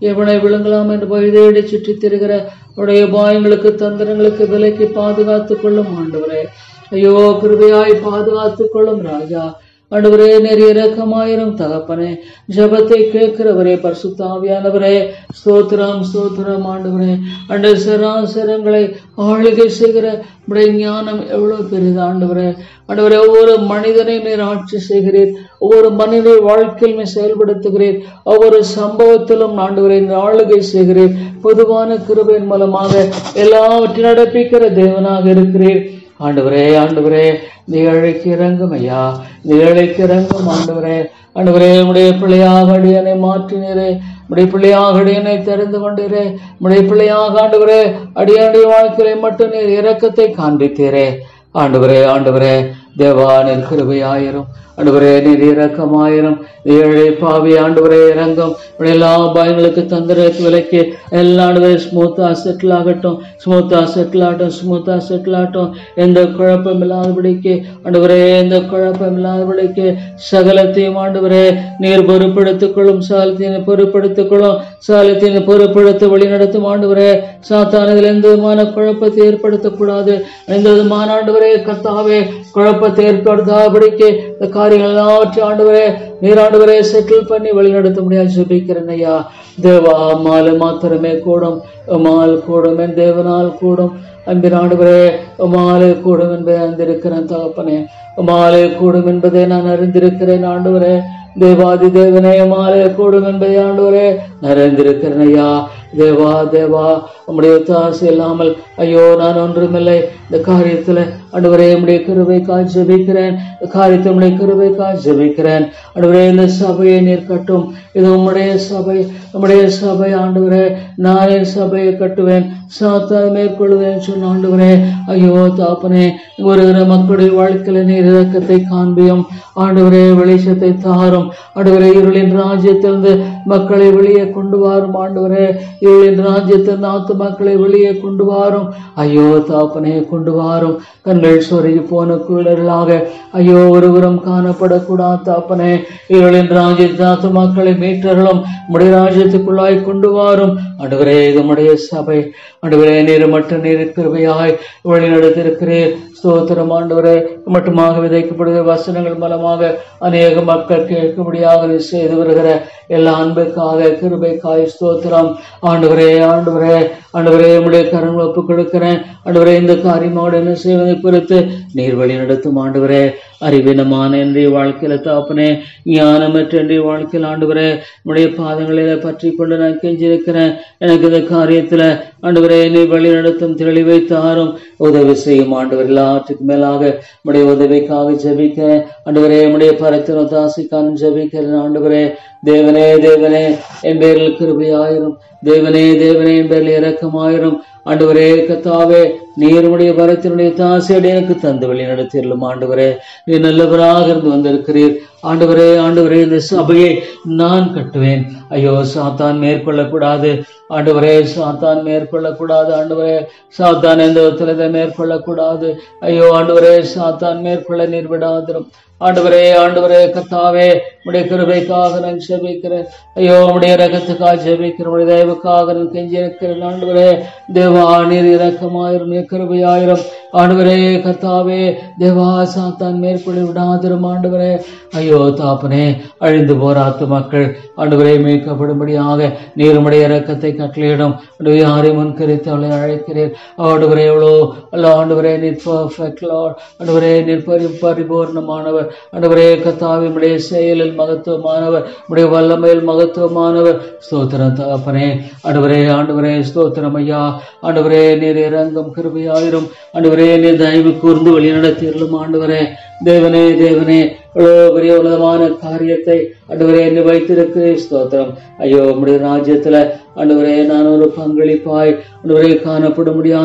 எவனை விழுங்கலாம் என்று வயதேடி சுற்றித் திரிகிற உடைய பாயங்களுக்கு தந்திரங்களுக்கு விலைக்கு பாதுகாத்துக் கொள்ளும் ஆண்டவரே ஐயோ கிருபையாய் பாதுகாத்துக் கொள்ளும் ராஜா ஆண்டவரே நெறி இறக்கமாயிரும் தகப்பனே ஜபத்தை கேட்கிறவரே பரிசுத்தாவியானவரே ஸ்தோத்திரம் ஸ்தோத்திரம் ஆண்டவரே அண்ட சராசரங்களை ஆளுகை செய்கிற உடைய ஞானம் எவ்வளவு பெரிது ஆண்டவரே ஆண்டவரே ஒவ்வொரு மனிதனையும் நீர் ஆட்சி செய்கிறீர் ஒவ்வொரு மனித வாழ்க்கையில் நீர் செயல்படுத்துகிறீர் ஒவ்வொரு சம்பவத்திலும் ஆண்டவரை நீர் ஆளுகை செய்கிறீர் பொதுவான கிருபையின் மூலமாக எல்லாவற்றையும் நடப்பிக்கிற தேவனாக இருக்கிறீர் ஆண்டவரே ஆண்டவரே நீ அழைக்கு இறங்கும் ஐயா நீ அழைக்கு இறங்கும் ஆண்டவரே ஆண்டவரே உடைய பிள்ளையாக அடியனை மாற்றினரே உடைய பிள்ளையாக அடியனை தெரிந்து கொண்டீரே உடைய பிள்ளையாக ஆண்டவரே அடியனுடைய வாழ்க்கையை மட்டும் நீர் இரக்கத்தை காண்பித்தீரே ஆண்டவரே ஆண்டவரே தேவா நீர் கிருபையாயிரும் ஆண்டவரே நீர் இரக்கமாயிரும் ஏழை பாவி ஆண்டவரே இறங்கும் உடைய எல்லா பயங்களுக்கு தந்திரத்து விலைக்கு எல்லா ஆண்டவரே ஸ்மூத்தா செட்டில் ஆகட்டும் ஸ்மூத்தா செட்டில் ஆகட்டும் ஸ்மூத்தா செட்டில் ஆகட்டும் எந்த குழப்பம் இல்லாதபடிக்கு ஆண்டவரே எந்த குழப்பம் இல்லாதபடிக்கு சகலத்தையும் ஆண்டவரே நீர் பொறுப்படுத்திக் கொள்ளும் சாலத்தையும் பொறுப்படுத்திக் கொள்ளும் சாலத்தையும் பொறுப்படுத்த வழி நடத்தும் ஆண்டவரே சாத்தானதில் எந்த விதமான குழப்பத்தை ஏற்படுத்தக்கூடாது எந்த விதமான ஆண்டவரே கர்த்தாவே குழப்பத்தை ஏற்படுத்தாதபடிக்கு இந்த காரியங்கள் எல்லாவற்றையும் ஆண்டவரே நீர் ஆண்டவரே செட்டில் பண்ணி வழி நடத்த முடியாது ஜெபிக்கிறேன் ஐயா தேவா அம்மாலு மாத்திரமே கூடும் அம்மாள் கூடும் என் தேவனால் கூடும் அன்பின் ஆண்டவரே உமாலே கூடும் என்பதை அறிந்திருக்கிறேன் தகப்பனே உமாலே கூடும் என்பதை நான் அறிந்திருக்கிறேன் ஆண்டவரே தேவாதி தேவனே உமாலே கூடும் என்பதை ஆண்டவரே நான் அறிந்திருக்கிறேன் ஐயா தேவா தேவா உம்முடைய தாசு இல்லாமல் ஐயோ நான் ஒன்றுமில்லை இந்த காரியத்துல ஆண்டவரே உம்முடைய கிருபைக்காய் ஜெபிக்கிறேன் இந்த காரியத்தை உம்முடைய கிருபைக்காய் ஜெபிக்கிறேன் ஆண்டவரே இந்த சபையை நீர் கட்டும் இது உம்முடைய சபை உம்முடைய சபை ஆண்டவரே நான் என் சபையை கட்டுவேன் சாத்தா மேற்கொள்வேன் சொன்ன ஆண்டவரே ஐயோ தாப்பனே வருகிற மக்களுடைய வாழ்க்கையில நீர் இறக்கத்தை காண்பியும் ஆண்டவரே வெளிச்சத்தை தாரும் ஆண்டவரே இருளின் ராஜ்யத்திலிருந்து மக்களை வெளியே கொண்டு வாரும் ஆண்டவரே இருளின் ராஜ்யத்திலிருந்து ஆத்து மக்களை வெளியே கொண்டு வாரும் ஐயோ தாப்பனே கொண்டு வாரும் கண்கள் சொருகி போன குழலாக ஐயோ ஒருவரும் காணப்படக்கூடாது தாப்பனே இருளின் ராஜ்யத்தின் ஆத்து மக்களை மீட்டர்களும் உடைய ராஜ்யத்துக்குள்ளாய் கொண்டு வாரும் ஆண்டவரே இது உம்முடைய சபை ஆண்டவரே நீர் மட்டும் நீர் கிருபையாய் வழி நடத்திருக்கிறீர் ஸ்தோத்திரம் ஆண்டவரே மட்டுமாக விதைக்கப்படுகிற வசனங்கள் மூலமாக அநேக மக்கள் கேட்கும்படியாக நீ செய்து வருகிற எல்லா அன்புக்காக கிருபைக்காய் ஸ்தோத்திரம் ஆண்டவரே ஆண்டவரே ஆண்டவரே உம்முடைய கரங்கள் ஒப்புக் கொடுக்கிறேன் ஆண்டவரே இந்த காரியமோடு என்ன செய்வதை குறித்து நீர் வழி நடத்தும் ஆண்டவரே அறிவீனமான என்னுடைய வாழ்க்கையில தாப்பனே ஞானமற்ற என்னுடைய வாழ்க்கையில் ஆண்டவரே உடைய பாதங்களில பற்றி கொண்டு நான் கெஞ்சிருக்கிறேன் எனக்கு இந்த காரியத்துல ஆண்டவரே என்னை வழி நடத்தும் தெளிவை தாரும் உதவி செய்யும் ஆண்டவர் எல்லாற்றுக்கும் மேலாக உடைய உதவிக்காக ஜெபிக்கிறேன் ஆண்டவரே உடைய பரத்தின தாசிக்கான ஜெபிக்கிறேன் ஆண்டவரே தேவனே தேவனே என் பேரில் கிருபையாயிரும் தேவனே தேவனே என் பேரில் இரக்கமாயிரும் ஆண்டவரே கத்தாவே நீருடைய வரத்தினுடைய தாசையோடு எனக்கு தந்து வழி நடத்திடலும் ஆண்டவரே நீ நல்லவராக இருந்து வந்திருக்கிறீர் ஆண்டவரே ஆண்டவரே இந்த சபையை நான் கட்டுவேன் ஐயோ சாத்தான் மேற்கொள்ளக்கூடாது ஆண்டவரே சாத்தான் மேற்கொள்ளக்கூடாது ஆண்டவரே சாத்தான் எந்த விதத்தில் இதை மேற்கொள்ளக்கூடாது ஐயோ ஆண்டவரே சாத்தான் மேற்கொள்ள நீர் விடாதிரும் ஆண்டவரே ஆண்டவரே கத்தாவே உடைய கிருபைக்காக நான் ஜெபிக்கிறேன் ஐயோ உடைய ரகத்துக்காக ஜெபிக்கிறேன் உடைய தயவுக்காக நான் கெஞ்சி இருக்கிறேன் ஆண்டவரே தேவா நீர் இரக்கமாயிரும் நீர் கிருபையாயிரம் ஆண்டவரே கத்தாவே தேவா சாத்தான் மேற்கொள்ள விடாதிரும் ஆண்டவரே ஐயோ தாப்பனே அழிந்து போற ஆத்து மக்கள் ஆண்டவரே மீட்கப்படும்படியாக நீருமுடைய இரக்கத்தை கட்டளையிடும் ஆண்டவரே யாரை முன்கரித்து அவளை அழைக்கிறீர் ஆண்டவரே எவ்வளோ அல்ல ஆண்டவரே நீர் பர்ஃபெக்ட் லார்ட் ஆண்டவரே நீர் பரி பரிபூர்ணமானவர் ஆண்டவரே கத்தாவி உடைய செயலில் மகத்துவமானவர் உடைய வல்லமையில் மகத்துவமானவர் ஸ்தோத்திரம் தகப்பனே ஆண்டவரே ஆண்டவரே ஸ்தோத்திரம் ஐயா ஆண்டவரே நீர் இறங்கும் கிருபையாயிரும் ஆண்டவரே நீர் தயவு கூர்ந்து வழி நடத்தியருளும் ஆண்டவரே தேவனே தேவனே இவ்வளோ பெரிய உலகமான காரியத்தை ஆண்டவரே என்னை வைத்திருக்கிறேன் ஸ்தோத்திரம் ஐயோ உம்முடைய ராஜ்யத்துல ஆண்டவரே நான் ஒரு பங்களிப்பாய் ஆண்டவரே காணப்படும்படியான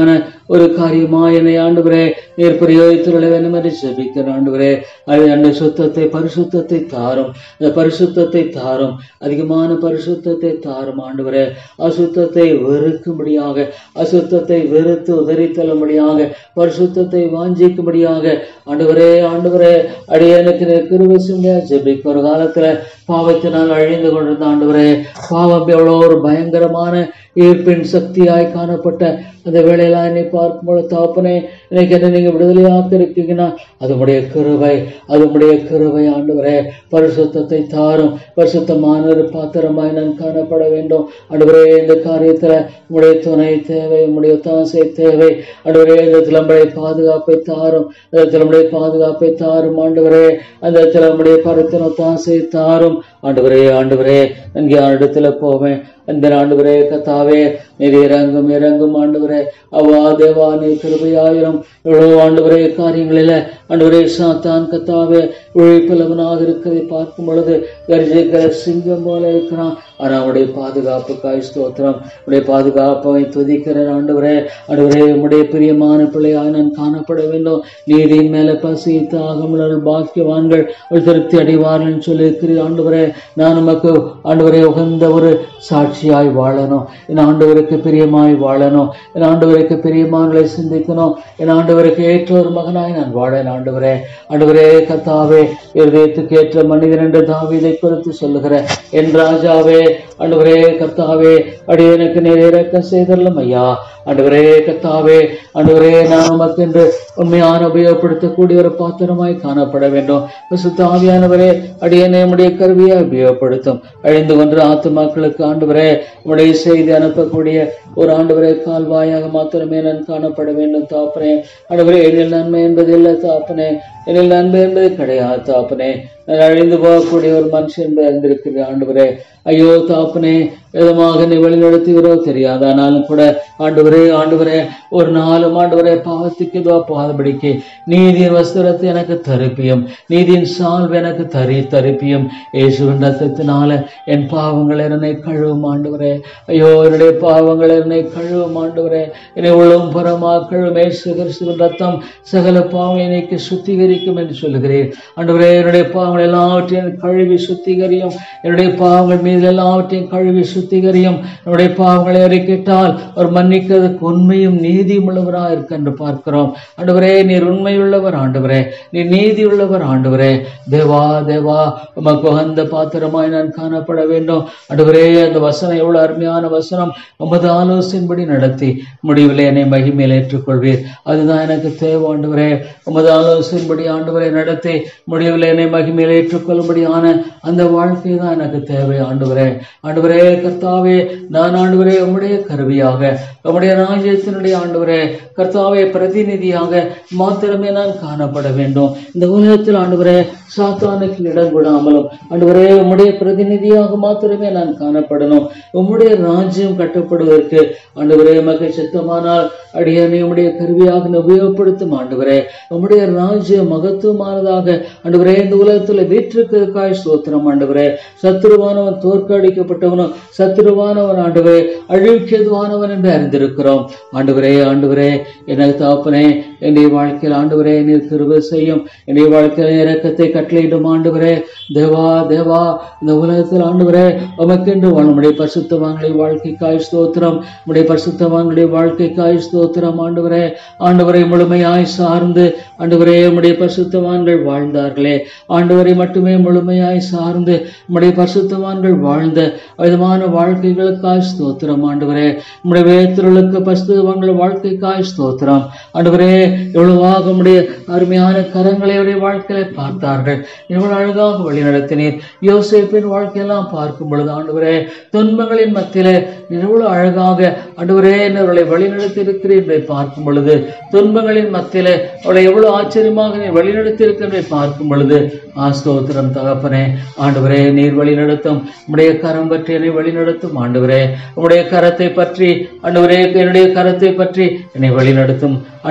ஒரு காரியமா என்னை ஆண்டவரே நீர் பிரயோகித்துள்ள வேண்டும் என்று ஜெபிக்கிறேன் ஆண்டவரே அது அந்த சுத்தத்தை பரிசுத்தத்தை தாரும் அந்த பரிசுத்தத்தை தாரும் அதிகமான பரிசுத்தத்தை தாரும் ஆண்டவரே அசுத்தத்தை வெறுக்கும்படியாக அசுத்தத்தை வெறுத்து உதறி தள்ளும்படியாக பரிசுத்தத்தை வாஞ்சிக்கும்படியாக ஆண்டவரே ஆண்டவரே அடியனுக்கு நீர் கிருபை செய்ய ஜெபிக்க ஒரு காலத்துல பாவத்தினால் அழிந்து கொண்டிருந்த ஆண்டவரே பாவம் எவ்வளோ ஒரு பயங்கரமான ஈர்ப்பின் சக்தியாய் காணப்பட்ட அந்த வேளையில என்னை பார்க்கும்போது தாப்பனே இன்னைக்கு என்ன நீங்க விடுதலையாக்க இருக்கீங்கன்னா அது உடைய கிருபை அது உடைய கிருபை ஆண்டவரே பரிசுத்தத்தை தாரும் பரிசுத்தமான ஒரு பாத்திரமாய் நான் காணப்பட வேண்டும் ஆண்டவரே இந்த காரியத்துல உடைய துணை தேவை உடைய தாசை தேவை ஆண்டவரே இந்த திலம்புடைய பாதுகாப்பை தாரும் அந்த திலம்புடைய பாதுகாப்பை தாரும் ஆண்டவரே அந்த திலம்புடைய பரத்தின தாசை தாரும் ஆண்டவரே ஆண்டவரே இங்கே இடத்துல போவேன் அந்த ஆண்டவரே கத்தாவே நீர் இறங்கும் இறங்கும் ஆண்டவரே அவா தேவா நீ கிருபையாயிரம் எவ்வளோ ஆண்டவரே காரியங்களில் ஆண்டவரே சாத்தான் கத்தாவே உழைப்பலவனாக இருக்கிறதை பார்க்கும் பொழுது கர்ஜிக்கிற சிங்கம் போல இருக்கிறான் ஆனால் அவனுடைய பாதுகாப்புக்காய் ஸ்தோத்திரம் உடைய பாதுகாப்பை துதிக்கிற ஆண்டவரே ஆண்டவரே உடைய பிரியமான பிள்ளையாய் நான் காணப்பட வேண்டும் நீதியின் மேல பசி தாகமுள்ள பாக்கியவான்கள் ஒரு திருப்தி அடைவார்கள் சொல்லியிருக்கிறீர் ஆண்டவரே நான் நமக்கு ஆண்டவரே உகந்த ஒரு சாட்சியாய் வாழணும் என் ஆண்டவருக்கு பிரியமாய் வாழணும் என் ஆண்டவருக்கு பிரியமானங்களை சிந்திக்கணும் என் ஆண்டவருக்கு ஏற்ற ஒரு மகனாய் நான் வாழ ஆண்டவரே ஆண்டவரே கத்தாவே இருதயத்துக்கு ஏற்ற மனிதன் என்ற தாவீதை குறித்து சொல்லுகிற என் ராஜாவே ஆண்டவரே கர்த்தாவே அடியனுக்கு நேர் இறக்க செய்தல்லும் ஐயா ஆண்டவரே கர்த்தாவே ஆண்டவரே நான் உமக்கு என்று உண்மையான உபயோகப்படுத்தக்கூடிய ஒரு பாத்திரமாய் காணப்பட வேண்டும் பரிசுத்த ஆவியானவரே அடியனை உடைய கருவியை உபயோகப்படுத்தும் அழிந்து கொன்ற ஆத்துமாக்களுக்கு ஆண்டவரே உடைய செய்தி அனுப்பக்கூடிய ஒரு ஆண்டவரே கால்வாயாக மாத்திரமே நான் காணப்பட வேண்டும் தாப்பனே ஆண்டவரே எண்ணில் நன்மை என்பது இல்லை தாப்பனே எண்ணில் நன்மை என்பது கிடையாது தாப்பனே நான் அழிந்து போகக்கூடிய ஒரு மனுஷன் என்பது அறிந்திருக்கிறது ஆண்டவரே ஐயோ தாப்பனே விதமாக நீ வழிநடத்துகிறோ தெரியாது ஆனாலும் கூட ஆண்டவரே ஆண்டவரே ஒரு நாலு ஆண்டவரே பாவத்துக்கு இதுவா போகாதபடிக்கு நீதியின் வஸ்திரத்தை எனக்கு தருப்பியும் நீதியின் சால்வு எனக்கு தரி தருப்பியும் இயேசுவின் ரத்தத்தினால என் பாவங்கள் என்னை கழுவும் ஆண்டவரே ஐயோ என்னுடைய பாவங்கள் என்னை கழுவும் ஆண்டவரே என்னை உள்ளவும் புறமா கழுவும் இயேசு கிறிஸ்துவின் ரத்தம் சகல பாவங்களை நீக்கி சுத்திகரிக்கும் என்று சொல்லுகிறேன் ஆண்டவரே என்னுடைய பாவங்கள் எல்லாவற்றையும் கழுவி சுத்திகரியும் என்னுடைய பாவங்கள் மீது எல்லாவற்றையும் கழுவி சுத்திகரியும் என்னுடைய பாவங்களை அறிக்கிட்டால் அவர் மன்னிக்கிறதுக்கு உண்மையும் நீதியும் உள்ளவராக இருக்க என்று பார்க்கிறோம் ஆண்டவரே நீர் உண்மையுள்ளவர் ஆண்டவரே நீர் நீதி உள்ளவர் ஆண்டவரே தேவா தேவா உமக்கு உகந்த பாத்திரமாய் நான் காணப்பட வேண்டும் ஆண்டவரே அந்த வசனம் எவ்வளவு அருமையான வசனம் உமது ஆலோசனைப்படி நடத்தி முடிவில் என்னை மகிமையில் ஏற்றுக்கொள்வீர் அதுதான் எனக்கு தேவை ஆண்டவரே உமது ஆலோசனைப்படி ஆண்டவரை நடத்தி முடிவில் என்னை மகிமையில் ஏற்றுக்கொள்ளும்படியான அந்த வாழ்க்கை தான் எனக்கு தேவை ஆண்டவரே ஆண்டவரே கர்த்தாவே நான் ஆண்டவரே உம்முடைய கருவியாக உம்முடைய ராஜ்யத்தினுடைய ஆண்டவரே கர்த்தாவே பிரதிநிதியாக மாத்திரமே நான் காணப்பட வேண்டும் இந்த உலகத்தில் ஆண்டவரே சாத்தானுக்கு இடம் கொடாமலும் ஆண்டவரே உம்முடைய பிரதிநிதியாக மாத்திரமே நான் காணப்படணும் உம்முடைய ராஜ்யம் கட்டப்படுவதற்கு ஆண்டவரே மகை சித்தமானால் அடியனை உம்முடைய கருவியாக நீ உபயோகப்படுத்தும் ஆண்டவரே உம்முடைய ராஜ்யம் மகத்துவமானதாக ஆண்டவரே இந்த உலகத்துல வீற்றிருக்கிறதுக்காய் ஸ்தோத்திரம் ஆண்டவரே சத்துருவானவன் தோற்கடிக்கப்பட்டவனும் சத்துருவானவன் ஆண்டவரே அழிவுக்கேதுவானவன் என்று அறிந்திருக்கிறோம் ஆண்டவரே ஆண்டவரே எனக்கு தாப்பனே என்னுடைய வாழ்க்கையில் ஆண்டவரே நீர் கிருபை செய்யும் என்னுடைய வாழ்க்கையில் இறக்கத்தை கட்டளையிடும் ஆண்டவரே தேவா தேவா இந்த உலகத்தில் ஆண்டவரே உமக்கென்று நம்முடைய பரிசுத்தவான்களுடைய வாழ்க்கைக்காய் ஸ்தோத்திரம் நம்முடைய பரிசுத்தவான்களுடைய வாழ்க்கைக்காய் ஸ்தோத்திரம் ஆண்டவரே ஆண்டவரை முழுமையாய் சார்ந்து ஆண்டவரே உம்முடைய பரிசுத்தவான்கள் வாழ்ந்தார்களே ஆண்டவரை மட்டுமே முழுமையாய் சார்ந்து உம்முடைய பரிசுத்தவான்கள் வாழ்ந்த விதமான வாழ்க்கைகளுக்காய் ஸ்தோத்திரம் ஆண்டவரே உம்முடைய வேத்திரளுக்கு பரிசுத்தவான்கள் வாழ்க்கைக்காய் ஸ்தோத்திரம் ஆண்டவரே எவ்வளவாக உம்முடைய அருமையான கரங்களை அவருடைய வாழ்க்கையில பார்த்தார்கள் எவ்வளவு அழகாக வழி நடத்தினீர் யோசேப்பின் வாழ்க்கையெல்லாம் பார்க்கும் பொழுது ஆண்டவரே துன்பங்களின் மத்தியிலே நீர் எவ்வளவு அழகாக ஆண்டவரே அவர்களை வழிநடத்தி இருக்கிறீர் என்பதை பார்க்கும் பொழுது துன்பங்களின் மத்தியிலே அவளை எவ்வளவு ஆச்சரியமாக நீர் வழிநடத்தி இருக்கிறதை பார்க்கும் பொழுது ஆஸ்தோத்திரம் தகப்பனே ஆண்டவரே நீர் வழி நடத்தும் உம்முடைய கரம் பற்றி என்னை வழி நடத்தும் ஆண்டவரே உம்முடைய கரத்தை பற்றி ஆண்டவரே என்னுடைய கரத்தை பற்றி என்னை வழி நடத்தும் ஆண்டவரே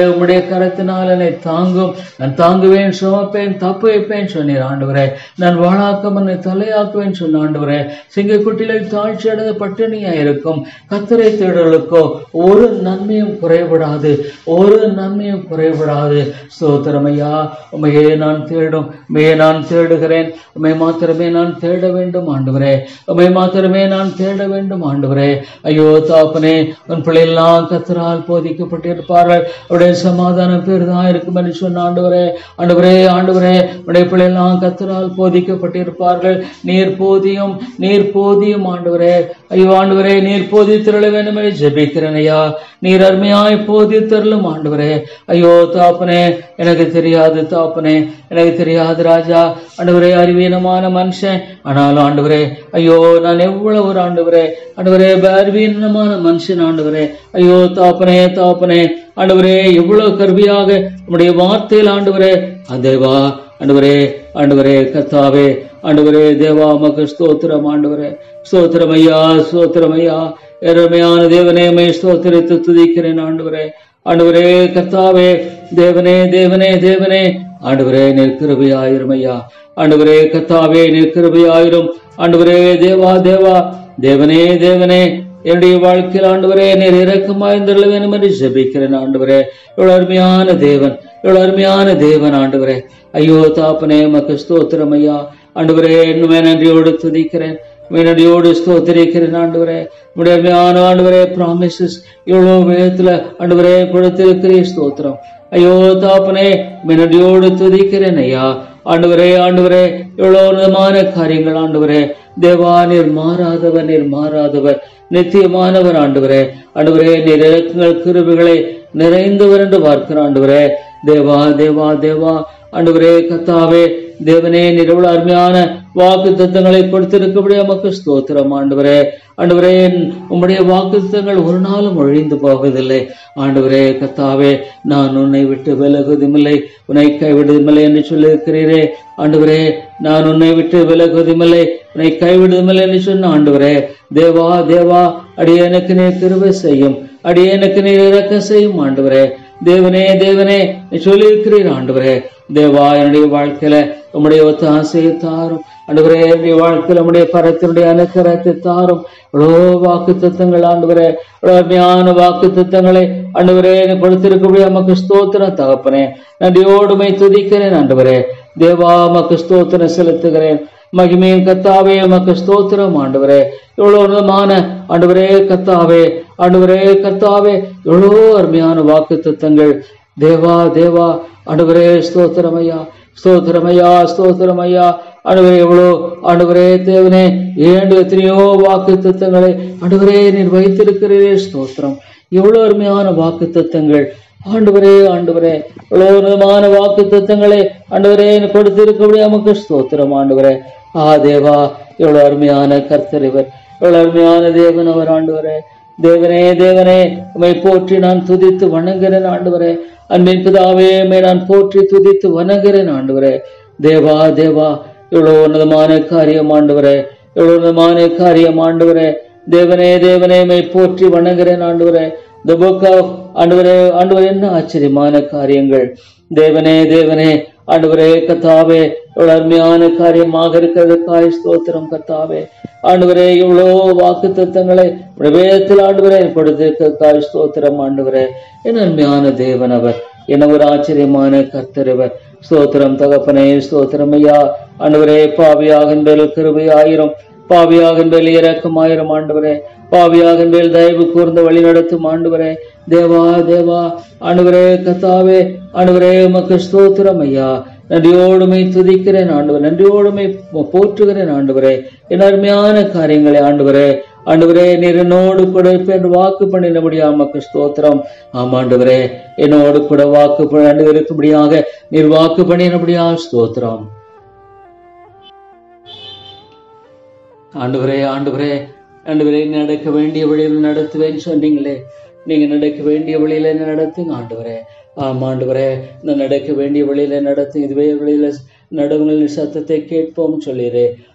உம்முடைய கரத்தினால் என்னை தாங்கும் நான் தாங்குவேன் சுமப்பேன் தப்பு வைப்பேன் சொன்னீர் ஆண்டவரே நான் வாழாக்கம் என்னை தலையாக்குவேன் சொன்ன ஆண்டவரே சிங்கக்குட்டிகள் தாழ்ச்சி அடைந்த பட்டினியா இருக்கும் கத்தரை தேடலுக்கோ ஒரு நன்மையும் குறைபடாது ஒரு நன்மையும் குறைபடாது ஸ்தோத்திரமையா உமையே நான் தேடும் உமையே நான் தேடுகிறேன் உமை மாத்திரமே நான் தேட வேண்டும் ஆண்டவரே உமை மாத்திரமே நான் தேட வேண்டும் ஆண்டவரே ஐயோ தாப்பனே உன் பிள்ளையெல்லாம் கத்தரால் போதிக்கப்பட்டிருப்பார்கள் அவருடைய சமாதானம் பெரிதா இருக்கும் என்று சொன்ன ஆண்டவரே ஆண்டவரே ஆண்டவரே உடைய பிள்ளையெல்லாம் கத்தரால் போதிக்கப்பட்டிருப்பார்கள் நீர் போதியும் நீர் போதியும் ஆண்டவரே ஐயோ ஆண்டவரே நீர் போதித்திரள வேண்டும் என்று ஜெபிக்கிறேன் ஐயா நீர் அருமையாய் போதித்தருளும் ஆண்டவரே ஐயோ தாப்பனே எனக்கு தெரியாது தாப்பனே எனக்கு தெரியாது ராஜா ஆண்டவரே அறிவீனமான மனுஷன் ஆனாலும் ஆண்டவரே ஐயோ நான் எவ்வளவு ஒரு ஆண்டவரே ஆண்டவரே அறிவீனமான மனுஷன் ஆண்டவரே ஐயோ தாப்பனே தாப்பனே ஆண்டவரே எவ்வளவு கருவியாக உம்முடைய வார்த்தையில் ஆண்டவரே அதேவா ஆண்டவரே ஆண்டவரே கத்தாவே ஆண்டவரே தேவா மக ஸ்தோத்திரம் ஆண்டவரே ஸ்தோத்திரம் ஐயா ஸ்தோத்திரம் ஐயா எருமையான தேவனே மை ஸ்தோத்திரத்தை துதிக்கிறேன் ஆண்டவரே ஆண்டவரே கர்த்தாவே தேவனே தேவனே தேவனே ஆண்டவரே நிற்கிருபையாயிரும் ஐயா ஆண்டவரே கர்த்தாவே நிற்கிருபையாயிரும் ஆண்டவரே தேவா தேவா தேவனே தேவனே என்னுடைய வாழ்க்கையில் ஆண்டவரே நீர் இறக்கமாய்ந்தருள வேண்டும் என்று ஜெபிக்கிறேன் ஆண்டவரே இவ்வளவு அருமையான தேவன் இவ்வளவு அருமையான தேவன் ஆண்டவரே ஐயோ தாப்பனே மக்கு ஸ்தோத்திரம் ஐயா ஆண்டவரே இன்னுமே நன்றியோடு துதிக்கிறேன் நன்றியோடு ஸ்தோத்திரிக்கிறேன் ஆண்டவரே உடைய அருமையான ஆண்டவரே ப்ராமிசஸ் இவ்வளவு வேகத்துல ஆண்டவரே கொடுத்திருக்கிறீர் ஸ்தோத்திரம் ஐயோ தாப்பனே நன்றியோடு துதிக்கிறேன் ஐயா ஆண்டவரே ஆண்டவரே இவ்வளவு விதமான காரியங்கள் ஆண்டவரே தேவா நீர் மாறாதவர் நீர் மாறாதவர் நித்தியமானவர் ஆண்டவரே ஆண்டவரே நீர் இறக்கங்கள் கிருபைகளை நிறைந்தவர் என்று பார்க்கிற ஆண்டவரே தேவா தேவா தேவா ஆண்டவரே கத்தாவே தேவனே நீர் எவ்வளவு அருமையான வாக்கு தத்தங்களை கொடுத்திருக்கபடி நமக்கு ஸ்தோத்திரம் ஆண்டவரே ஆண்டவரே உம்முடைய வாக்கு தத்தங்கள் ஒரு நாளும் ஒழிந்து போவதில்லை ஆண்டவரே கத்தாவே நான் உன்னை விட்டு விலகுவதுமில்லை உன்னை கைவிடுவதில்லை என்று சொல்லியிருக்கிறீரே ஆண்டவரே நான் உன்னை விட்டு விலகுவதுமில்லை உன்னை கைவிடுவதில்லை என்று சொன்ன ஆண்டவரே தேவா தேவா அடியனுக்கு நீர் கிருபை செய்யும் அடியனுக்கு நீர் இறக்க செய்யும் ஆண்டவரே தேவனே தேவனே நீ சொல்லியிருக்கிறீர் ஆண்டவரே தேவா என்னுடைய வாழ்க்கையில உம்முடைய ஒத்த ஆசையை தாரும் ஆண்டவரே என்னுடைய வாழ்க்கையில உம்முடைய பரத்தினுடைய அனுக்கரத்தை தாரும் இவ்வளோ வாக்கு தத்தங்கள் ஆண்டவரே இவ்வளோ அருமையான வாக்கு தத்தங்களை ஆண்டவரே எனக்கு கொடுத்திருக்கக்கூடிய நமக்கு ஸ்தோத்திரம் தகப்பனே நன்றியோடுமை துதிக்கிறேன் ஆண்டவரே தேவா மக்கு ஸ்தோத்திரம் செலுத்துகிறேன் மகிமையின் கத்தாவே மக்கு ஸ்தோத்திரம் ஆண்டவரே எவ்வளவு விதமான ஆண்டவரே கத்தாவே ஆண்டவரே கத்தாவே எவ்வளோ அருமையான வாக்கு தத்தங்கள் தேவா தேவா ஆண்டவரே ஸ்தோத்திரமையா ஸ்தோத்திரமையா ஸ்தோத்திரமையா ஆண்டவரே எவ்வளோ ஆண்டவரே தேவனே ஏண்டு எத்தனையோ வாக்கு தத்தங்களை ஆண்டவரே நீர் வைத்திருக்கிறீரே ஸ்தோத்திரம் எவ்வளவு அருமையான வாக்கு தத்தங்கள் ஆண்டவரே ஆண்டவரே இவ்வளவு விதமான வாக்கு தத்தங்களை ஆண்டவரே எனக்கு கொடுத்திருக்கக்கூடிய நமக்கு ஸ்தோத்திரம் ஆண்டவரே ஆ தேவா எவ்வளவு அருமையான கர்த்தர் இவர் எவ்வளவு அருமையான தேவன் அவர் ஆண்டவரே தேவனே தேவனே உம்மை போற்றி நான் துதித்து வணங்குகிறேன் ஆண்டவரே அன்பின் பிதாவே உம்மை நான் போற்றி துதித்து வணங்குகிறேன் ஆண்டவரே தேவா தேவா இவ்வளவு உன்னதமான காரியம் ஆண்டவரே இவ்வளவு உன்னதமான காரியம் ஆண்டவரே தேவனே தேவனே உம்மை போற்றி வணங்குகிறேன் ஆண்டவரே the book of ஆண்டவரே ஆண்டவரே என்ன ஆச்சரியமான காரியங்கள் தேவனே தேவனே ஆண்டவரே கத்தாவே இவ்வளவு அருமையான காரியமாக இருக்கிறதுக்காய் ஸ்தோத்திரம் கத்தாவே ஆண்டவரே இவ்வளோ வாக்கு தத்தங்களை வேதத்தில் ஆண்டவரே கொடுத்திருக்கிறதுக்காய் ஸ்தோத்திரம் ஆண்டவரே என் அருமையான தேவன் அவர் என்ன ஒரு ஆச்சரியமான கர்த்தர் இவர் ஸ்தோத்திரம் தகப்பனே ஸ்தோத்திரம் ஐயா ஆண்டவரே பாவியாக என்பதில் கிருபை ஆயிரம் பாவியாக என்பதில் இறக்கம் ஆயிரம் ஆண்டவரே பாவியாக என்பதில் தயவு கூர்ந்து வழி நடத்தும் ஆண்டவரே தேவா தேவா ஆண்டவரே கத்தாவே ஆண்டவரே உமக்கு ஸ்தோத்திரம் ஐயா நன்றியோடுமை துதிக்கிறேன் ஆண்டவர் நன்றியோடுமை போற்றுகிறேன் ஆண்டவரே என் அருமையான காரியங்களை ஆண்டவரே ஆண்டவரே நீர் என்னோடு கூட இருப்பேன் என்று வாக்கு பண்ணினபடியா உமக்கு ஸ்தோத்திரம் ஆம் ஆண்டவரே என்னோடு கூட வாக்கு பண்ணி இருக்கும்படியாக நீர் வாக்கு பண்ணினபடியா ஸ்தோத்திரம் ஆண்டவரே ஆண்டவரே ஆண்டவரே நடக்க வேண்டிய வழியில் நடத்துவேன்னு சொன்னீங்களே நீங்க நடக்க வேண்டிய வழியில என்ன நடத்துங்க ஆண்டவரே ஆமா ஆண்டவரே நான் நடக்க வேண்டிய வழியில நடத்து இதுவே வழியில நடுவுகளின் சத்தத்தை கேட்போம் சொல்லிடு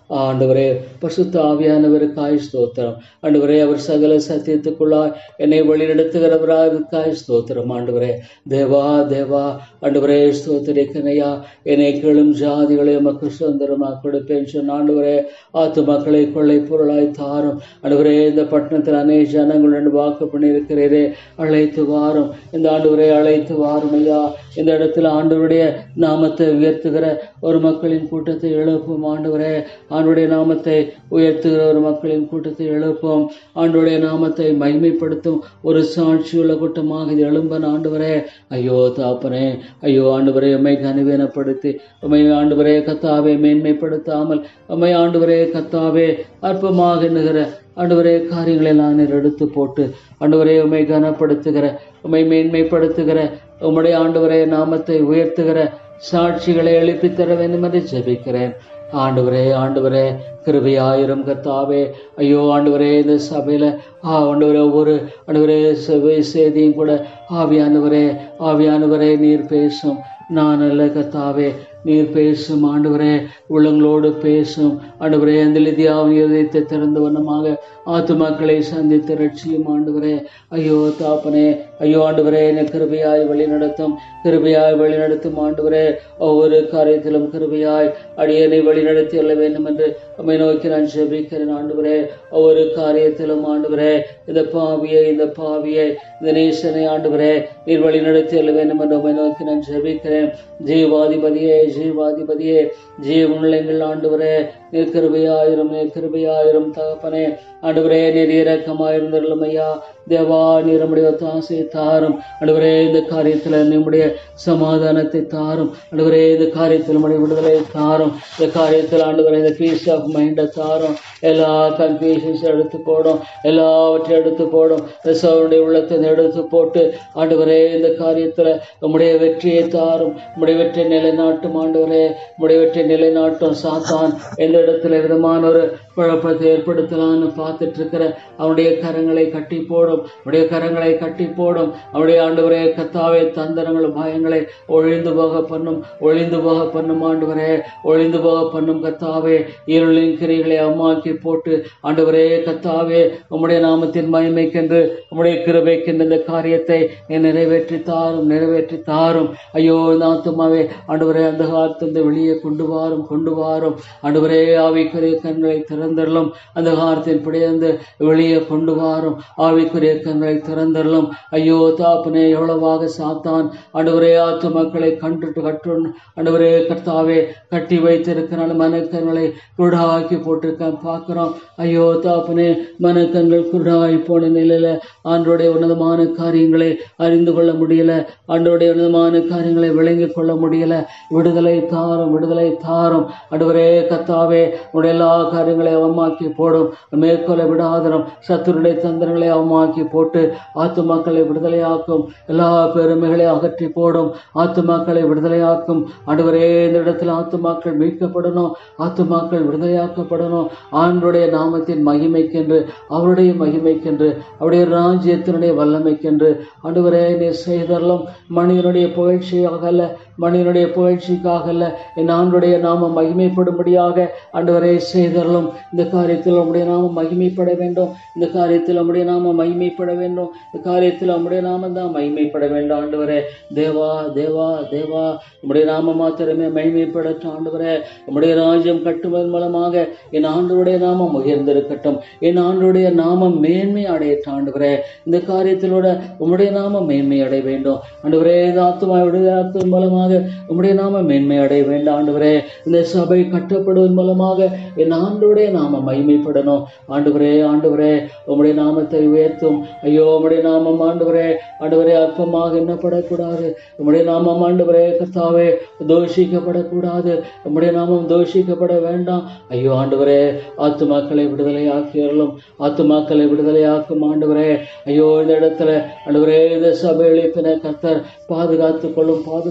ஆண்டவரே பசுத்த ஆவியானவருக்காய் ஸ்தோத்திரம் ஆண்டவரே அவர் சகல சத்தியத்துக்குள்ளாய் என்னை வழிநடத்துகிறவராயிருக்காய் ஸ்தோத்திரம் ஆண்டவரே தேவா தேவா ஆண்டவரே ஸ்தோத்திரிக்கனையா என்னை கேளும் ஜாதிகளை உமக்கு சுதந்திரமாக கொடுப்பேன் சொன்ன ஆண்டவரே ஆத்து மக்களை கொள்ளை பொருளாய் தாரும் ஆண்டவரே இந்த பட்டணத்தில் அநேக ஜனங்களுடன் வாக்கு பண்ணியிருக்கிறீரே அழைத்து வாரும் இந்த ஆண்டவரை அழைத்து வாரும் ஐயா இந்த இடத்துல ஆண்டவருடைய நாமத்தை உயர்த்துகிற ஒரு மக்களின் கூட்டத்தை எழுப்பும் ஆண்டவரே ஆண்டுடைய நாமத்தை உயர்த்துகிற ஒரு மக்களின் கூட்டத்தை எழுப்பும் ஆண்டுடைய நாமத்தை மகிமைப்படுத்தும் ஒரு சாட்சியுள்ள கூட்டமாக இது எழும்பன் ஆண்டவரே ஐயோ தாப்பனே ஐயோ ஆண்டவரே உம்மை கனவீனப்படுத்தி உம்மை ஆண்டவரே கத்தாவே மேன்மைப்படுத்தாமல் உம்மை ஆண்டவரே கத்தாவே அற்பமாக எண்ணுகிற ஆண்டவரே காரியங்களை எல்லாம் நீர் எடுத்து போட்டு ஆண்டவரே உம்மை கனப்படுத்துகிற உம்மை மேன்மைப்படுத்துகிற உம்முடைய ஆண்டவரே நாமத்தை உயர்த்துகிற சாட்சிகளை எழுப்பித் தர வேண்டும் என்று ஜெபிக்கிறேன் ஆண்டவரே ஆண்டவரே கிருபையாயிரம் கத்தாவே ஐயோ ஆண்டவரே இந்த சபையில் ஆ ஆண்டவரே ஒவ்வொரு ஆண்டவரே சபை செய்தியும் கூட ஆவியானவரே ஆவியானவரே நீர் பேசும் நான் அல்ல கத்தாவே நீர் பேசும் ஆண்டவரே உள்ளங்களோடு பேசும் ஆண்டவரே அந்த லிதியாவின் இதயத்தை திறந்த வண்ணமாக ஆத்துமாக்களை சந்தித்து ரட்சியும் ஆண்டவரே ஐயோ தாப்பனே ஐயோ ஆண்டவரே என்னை கிருபையாய் வழி நடத்தும் கிருபையாய் வழி நடத்தும் ஆண்டவரே ஒவ்வொரு காரியத்திலும் கிருபையாய் அடியனை வழி நடத்தி அல்ல வேண்டும் என்று உம்மை நோக்கி நான் ஜெபிக்கிறேன் ஆண்டவரே ஒவ்வொரு காரியத்திலும் ஆண்டவரே இந்த பாவியை இந்த பாவியை இந்த நேசனை ஆண்டவரே நீர் வழி நடத்தி அல்ல வேண்டும் என்று உம்மை நோக்கி நான் ஜெபிக்கிறேன் ஜீவாதிபதியே ஜீவாதிபதியே ஜீவனுள்ளங்கள் ஆண்டவரே நீர் கிருபையாயிரம் நீர் கிருபையாயிரம் தகப்பனே ஆண்டவரே நீர் இரக்கமாயிருந்தருளும் ஐயா தேவா நீர் நம்முடைய தாசை தாரும் ஆண்டவரே இந்த காரியத்தில் நம்முடைய சமாதானத்தை தாரும் ஆண்டவரே இந்த காரியத்தில் நம்முடைய விடுதலை தாரும் இந்த காரியத்தில் ஆண்டவரே இந்த பீஸ் ஆஃப் மைண்டை தாரும் எல்லா கன்ஃபியூஷன்ஸ் எடுத்து போடும் எல்லாவற்றையும் எடுத்து போடும் ரிசவனுடைய உள்ளத்தை எடுத்து போட்டு ஆண்டவரே இந்த காரியத்தில் நம்முடைய வெற்றியை தாரும் நம்முடைய வெற்றியை நிலைநாட்டும் ஆண்டவரே நம்முடைய வெற்றியை நிலைநாட்டும் சாத்தான் எந்த இடத்துல விதமான ஒரு குழப்பத்தை ஏற்படுத்தலான்னு பார்த்துட்டு இருக்கிற அவனுடைய கரங்களை கட்டி போடும் அவனுடைய கரங்களை கட்டி போடும் அவனுடைய ஆண்டவரே கத்தாவே தந்திரங்கள் பயங்களை ஒழிந்து போக பண்ணும் ஒழிந்து போக பண்ணும் ஆண்டவரே ஒழிந்து போக பண்ணும் கத்தாவே இருளின் கிரிகளை அம்மாக்கி போட்டு ஆண்டவரே கத்தாவே உம்முடைய நாமத்தின் மகிமைக்கென்று உம்முடைய கிருபைக்கென்று இந்த காரியத்தை நீ நிறைவேற்றி தாரும் நிறைவேற்றி தாரும் ஐயோ இந்த ஆத்துமாவே ஆண்டவரே அந்த காலத்திலிருந்து வெளியே கொண்டு வாரும் கொண்டு வாரும் ஆண்டவரே ஆவிக்குரிய கண்களை திறந்தரலும் அந்த காலத்தின் பிடிந்து வெளியே கொண்டு வாரும் ஆவிக்குரிய கண்களை திறந்தரலும் ஐயோ தாப்பனே எவ்வளவாக சாத்தான் ஆண்டவரே ஆத்து மக்களை கண்டுட்டு கட்டு ஆண்டவரே கர்த்தாவே கட்டி வைத்திருக்கிறான் மனக்கண்களை குருடாக்கி போட்டிருக்கான் பார்க்கிறோம் ஐயோ தாப்பனே மனக்கண்கள் குருடாகி போன நிலையில ஆண்டோடைய உன்னதமான காரியங்களை அறிந்து கொள்ள முடியல ஆண்டோடைய உன்னதமான காரியங்களை விளங்கிக் கொள்ள முடியல விடுதலை தாரும் விடுதலை தாரும் ஆண்டவரே கத்தாவே உடைய எல்லா காரியங்களையும் அவமாக்கி போடும் மேற்கொள்ள விடாதரம் சத்துருடைய தந்திரங்களை அவமாக்கி போட்டு ஆத்துமாக்களை விடுதலையாக்கும் எல்லா பெருமைகளையும் அகற்றி போடும் ஆத்துமாக்களை விடுதலையாக்கும் ஆண்டவரே இந்த இடத்துல ஆத்துமாக்கள் மீட்கப்படணும் ஆத்துமாக்கள் விடுதலையாக்கப்படணும் ஆண்டுடைய நாமத்தின் மகிமைக்கென்று அவருடைய மகிமைக்கென்று அவருடைய ராஜ்யத்தினுடைய வல்லமைக்கென்று ஆண்டவரே நீ செய்தரலும் மனிதனுடைய புகழ்ச்சியாக அல்ல மனிதனுடைய புகழ்ச்சிக்காக அல்ல என் ஆண்டுடைய நாமம் மகிமைப்படும்படியாக ஆண்டவரே செய்தரலும் இந்த காரியத்தில் உம்முடைய நாமம் மகிமைப்பட வேண்டும் இந்த காரியத்தில் உம்முடைய நாமம் மகிமைப்பட வேண்டும் இந்த காரியத்தில் உம்முடைய நாமம் தான் மகிமைப்பட வேண்டும் ஆண்டவரே தேவா தேவா தேவா உம்முடைய நாமம் மாத்திரமே மகிமைப்படட்டும் ஆண்டவரே உம்முடைய ராஜ்யம் கட்டுவதன் மூலமாக என் ஆண்டவருடைய நாமம் உயர்ந்திருக்கட்டும் என் ஆண்டவருடைய நாமம் மேன்மை அடையட்டும் ஆண்டவரே இந்த காரியத்திலோட உம்முடைய நாமம் மேன்மை அடைய வேண்டும் ஆண்டவரே இந்த ஆத்துமா விடுதலாத்துவதன் மூலமாக உம்முடைய நாமம் மேன்மை அடைய வேண்டும் ஆண்டவரே இந்த சபை கட்டப்படுவதன் மூலமாக என் ஆண்டோடைய நாமம் மகிமைப்படணும் ஆண்டவரே ஆண்டவரே உம்முடைய நாமத்தை உயர்த்தும் ஐயோ உம்முடைய நாமம் ஆண்டவரே ஆண்டவரே அற்பமாக எண்ணப்படக்கூடாது உம்முடைய நாமம் ஆண்டவரே கர்த்தாவே தோஷிக்கப்படக்கூடாது உம்முடைய நாமம் தோஷிக்கப்பட வேண்டாம் ஐயோ ஆண்டவரே ஆத்துமாக்களை விடுதலையாக்கியறலும் ஆத்துமாக்களை விடுதலையாக்கும் ஆண்டவரே ஐயோ இந்த இடத்துல ஆண்டவரே இந்த சபை எழுப்பின கர்த்தர் பாதுகாத்து கொள்ளும் பாதுகாத்து கொள்ளும்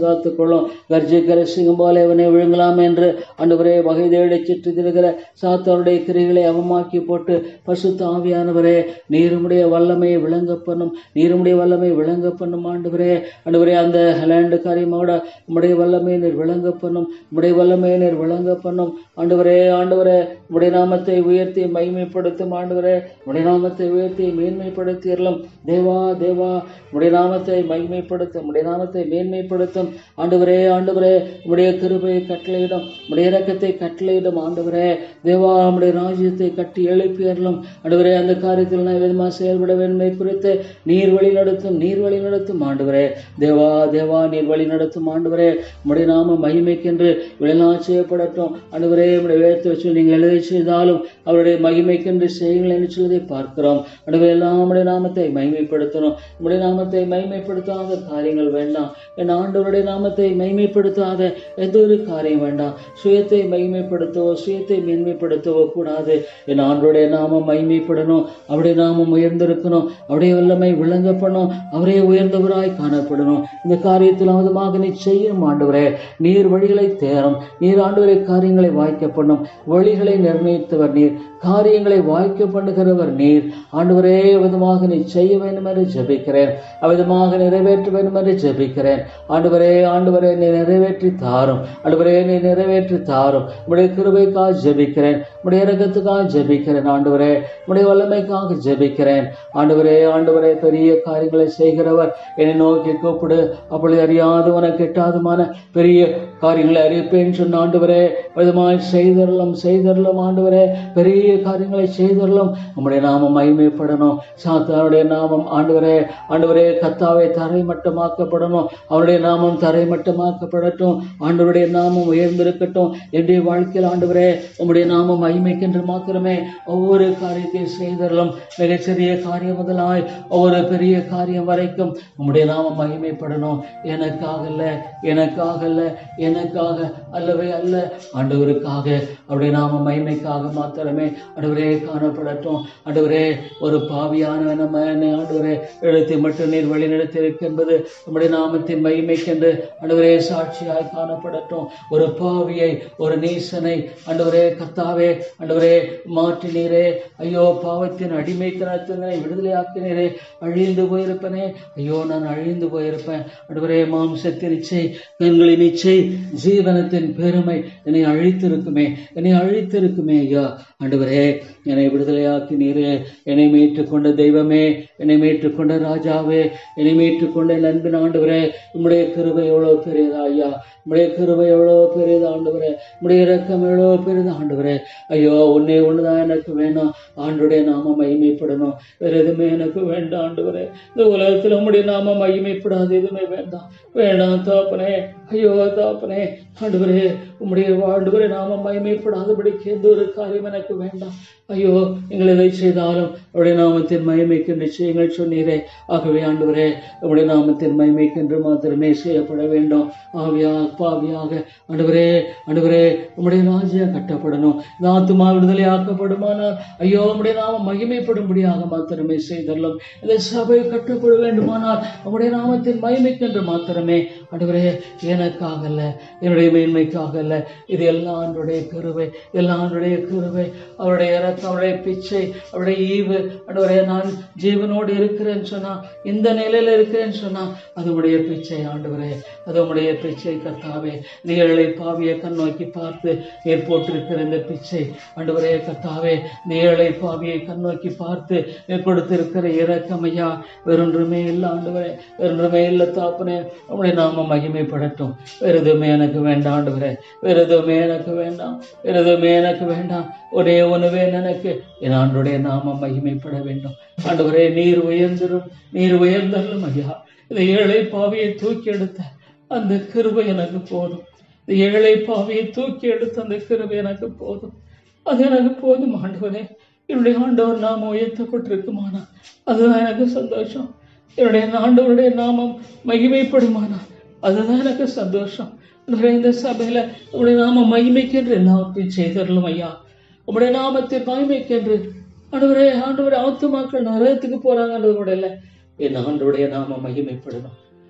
கொள்ளும் கர்ஜிக்கிற சிங்கம் போல இவனை விழுங்கலாம் என்று ஆண்டவரே வகை தேடி சுற்றி திரிகிற சாத்தாருடைய கிரைகளை அவமாக்கி போட்டு பசுத்த ஆவியானவரே நீருமுடைய வல்லமையை விளங்க பண்ணும் நீருமுடைய வல்லமை விளங்க பண்ணும் ஆண்டவரே ஆண்டவரே அந்த ஹலாண்டு காரியமோட உம்முடைய வல்லமையை நீர் விளங்க பண்ணும் உம்முடைய வல்லமையை நீர் விளங்க பண்ணும் ஆண்டவரே ஆண்டவரே உம்முடைய நாமத்தை உயர்த்தி மகிமைப்படுத்தும் ஆண்டவரே உம்முடைய நாமத்தை உயர்த்தி மேன்மைப்படுத்தியறலும் தேவா தேவா உம்முடைய நாமத்தை மகிமைப்படுத்தும் உம்முடைய நாமத்தை மேன்மைப்படுத்தும் ஆண்டவரே ஆண்டவரே உம்முடைய கிருபையை கட்டளையிடும் உம்முடைய இரக்கத்தை கட்டளையிடும் ஆண்டவரே தேவா உம்முடைய ராஜ்யத்தை கட்டி எழுப்பியறலும் ஆண்டவரே அந்த காரியத்தில் நான் விதமாக செயல்பட வேண்மை குறித்து நீர் வழி நடத்தும் நீர் வழி நடத்தும் ஆண்டவரே தேவா தேவா நீர் வழி நடத்தும் ஆண்டவரே உம்முடைய நாம மகிமைக்கென்று விளைநாள் செய்யப்படட்டும் ஆண்டவரே உம்முடைய வேதத்தை வச்சு நீங்கள் எழுதி செய்தாலும் அவருடைய மகிமைக்கென்று செய்யுங்கள் என்று சொல்வதை பார்க்கிறோம் ஆண்டவரே எல்லாம் உம்முடைய நாமத்தை மகிமைப்படுத்தணும் உம்முடைய நாமத்தை மகிமைப்படுத்தாத காரியங்கள் வேண்டாம் என் ஆண்டவருடைய நாமத்தை மகிமைப்படுத்தாத எந்த ஒரு காரியம் வேண்டாம் சுயத்தை மகிமைப்படுத்தவோ சுயத்தை மேன்மைப்படுத்தவோ கூடாது என் ஆண்டவருடைய நாமம் மகிமைப்படணும் அவருடைய நாமம் உயர்ந்திருக்கணும் அவருடைய வல்லமை விளங்கப்படணும் அவரே உயர்ந்தவராய் காணப்படணும் இந்த காரியத்தில் அவதமாக நீ செய்யும் ஆண்டவரே நீர் வழிகளை தேரும் நீர் ஆண்டவரை காரியங்களை வாய்க்கப்படும் வழிகளை நிர்ணயித்தவர் நீர் காரியங்களை வாய்க்க பண்ணுகிறவர் நீர் ஆண்டவரே விதமாக நீ செய்ய வேண்டும் என்று ஜெபிக்கிறேன் அவ்விதமாக நிறைவேற்ற வேண்டும் என்று ஜெபிக்கிறேன் ஆண்டவரே ஆண்டவரே நீ நிறைவேற்றி தாரும் ஆண்டவரே நீ நிறைவேற்றி தாரும் உடைய கிருபைக்காக ஜெபிக்கிறேன் உடைய இறக்கத்துக்காக ஜெபிக்கிறேன் ஆண்டவரே உடைய வல்லமைக்காக ஜெபிக்கிறேன் ஆண்டவரே ஆண்டவரே பெரிய காரியங்களை செய்கிறவர் என்னை நோக்கி கூப்பிடு அப்பொழுது அறியாதவன கெட்டாதுமான பெரிய காரியங்களை அறிவிப்பேன் சொன்ன ஆண்டவரே விதமாய் செய்தரலும் செய்தரலும் ஆண்டவரே பெரிய காரியங்களை செய்தரலும் உம்முடைய நாமம் மகிமைப்படணும் சாத்தாருடைய நாமம் ஆண்டவரே ஆண்டவரே கத்தாவை தரைமட்டமாக்கப்படணும் அவருடைய நாமம் தரைமட்டமாக்கப்படட்டும் ஆண்டவருடைய நாமம் உயர்ந்திருக்கட்டும் என்னுடைய வாழ்க்கையில் ஆண்டவரே உம்முடைய நாமம் மகிமைக்கென்று மாத்திரமே ஒவ்வொரு காரியத்தையும் செய்தரலும் மிகச்சிறிய காரியம் முதலாய் ஒவ்வொரு பெரிய காரியம் வரைக்கும் உம்முடைய நாமம் மகிமைப்படணும் எனக்காக அல்ல எனக்காக அல்ல எனக்காக அல்லவே அல்ல ஆண்டவருக்காக அவருடைய நாம மகிமைக்காக மாத்திரமே ஆண்டவரே காணப்படட்டும் ஆண்டவரே ஒரு பாவியான நம்ம என்னை ஆண்டவரே எழுத்தை மட்டும் நீர் வழி என்பது நம்முடைய நாமத்தின் மகிமைக்கென்று ஆண்டவரே சாட்சியாய் காணப்படட்டும் ஒரு பாவியை ஒரு நீசனை ஆண்டவரே கத்தாவே ஆண்டவரே மாற்றினீரே ஐயோ பாவத்தின் அடிமைத்தனத்தினை விடுதலையாக்கினீரே அழிந்து போயிருப்பனே ஐயோ நான் அழிந்து போயிருப்பேன் ஆண்டவரே மாம்சத்தின் இச்சை கண்களின் இச்சை ஜீவனத்தின் பெருமை என்னை அழித்திருக்குமே என்னை அழித்திருக்குமே ஐயா ஆண்டவரே என்னை விடுதலையாக்கினீரே என்னை மீட்டுக்கொண்ட தெய்வமே என்னை மீட்டுக்கொண்ட ராஜாவே என்னை மீட்டுக்கொண்ட என் அன்பின் ஆண்டவரே உம்முடைய கிருபை எவ்வளோ பெரியதா ஐயா உம்முடைய கிருபை எவ்வளோ பெரியது ஆண்டவரே உம்முடைய இரக்கம் எவ்வளோ பெரியது ஆண்டவரே ஐயோ உன்னே ஒண்ணுதான் எனக்கு வேணும் ஆண்டுடைய நாம மகிமைப்படணும் வேற எதுவுமே எனக்கு வேண்டாம் ஆண்டவரே இந்த உலகத்தில் உம்முடைய நாம மகிமைப்படாது எதுவுமே வேண்டாம் வேண்டாம் தாப்பனே ஐயோ தாப்பனே ஆண்டவரே உம்முடைய ஆண்டவரே நாம மகிமைப்படாதபடிக்கு எந்த ஒரு காரியம் எனக்கு வேண்டாம் ஐயோ நீங்கள் எதை செய்தாலும் அவருடைய நாமத்தின் மகிமைக்கென்று செய்யுங்கள் சொன்னீரே ஆகவே ஆண்டவரே உம்முடைய நாமத்தின் மகிமைக்கென்று மாத்திரமே செய்யப்பட வேண்டும் ஆவியா பாவியாக ஆண்டவரே ஆண்டவரே உம்முடைய ராஜ்யம் கட்டப்படணும் இந்த ஆத்துமா விடுதலை ஆக்கப்படுமானால் ஐயோ உம்முடைய நாமம் மகிமைப்படும்படியாக மாத்திரமே செய்தரலும் இந்த சபை கட்டப்பட வேண்டுமானால் உம்முடைய நாமத்தின் மகிமைக்கென்று மாத்திரமே ஆண்டவரே எனக்காக அல்ல என்னுடைய மேன்மைக்காக அல்ல இது எல்லாம் ஆண்டுடைய கிருபை எல்லாம் ஆண்டுடைய கிருபை அவருடைய இறக்கம் அவருடைய பிச்சை அவருடைய ஈவு ஆண்டவரே நான் ஜீவனோடு இருக்கிறேன்னு சொன்னா இந்த நிலையில இருக்கிறேன்னு சொன்னா அது உடைய பிச்சை ஆண்டவரே அது உடைய பிச்சை கத்தாவே நீ ஏழை பாவியை கண் நோக்கி பார்த்து நீர் போட்டிருக்கிற இந்த பிச்சை ஆண்டவரே கத்தாவே நீ ஏழை பாவியை கண் நோக்கி பார்த்து நீர் கொடுத்திருக்கிற இரக்கம் ஐயா வேறொன்றுமே இல்லை ஆண்டவரே வேறொன்றுமே இல்லை தாப்பனே உடைய நாம மகிமைப்படட்டும் வேற எதுவுமே எனக்கு வேண்டாம் ஆண்டவரே வேற எதுவுமே எனக்கு வேண்டாம் வேற எதுவுமே எனக்கு வேண்டாம் ஒரே ஒண்ணுவே எனக்கு என் ஆண்டுடைய நாமம் மகிமைப்பட வேண்டும் ஆண்டவரே நீர் உயர்ந்திரும் நீர் உயர்ந்தரும் ஐயா இந்த ஏழை பாவியை தூக்கி எடுத்த அந்த கிருபை எனக்கு போதும் இந்த ஏழை பாவியை தூக்கி எடுத்த அந்த கிருபை எனக்கு போதும் அது எனக்கு போதும் ஆண்டவரே என்னுடைய ஆண்டவர் நாமம் உயர்த்தப்பட்டிருக்குமானா அதுதான் எனக்கு சந்தோஷம் என்னுடைய ஆண்டவருடைய நாமம் மகிமைப்படுமானா அதுதான் எனக்கு சந்தோஷம் ஆண்டவரே, இந்த சபையில உடைய நாம மகிமைக்கென்று எல்லாத்தையும் செய்தரலும் ஐயா உம்முடைய நாமத்தை மகிமைக்கென்று ஆண்டவரே ஆண்டவரே ஆத்துமாக்கள் நரகத்துக்கு போறாங்கன்றது கூட இல்லை என் ஆண்டவருடைய நாம மகிமைப்படணும்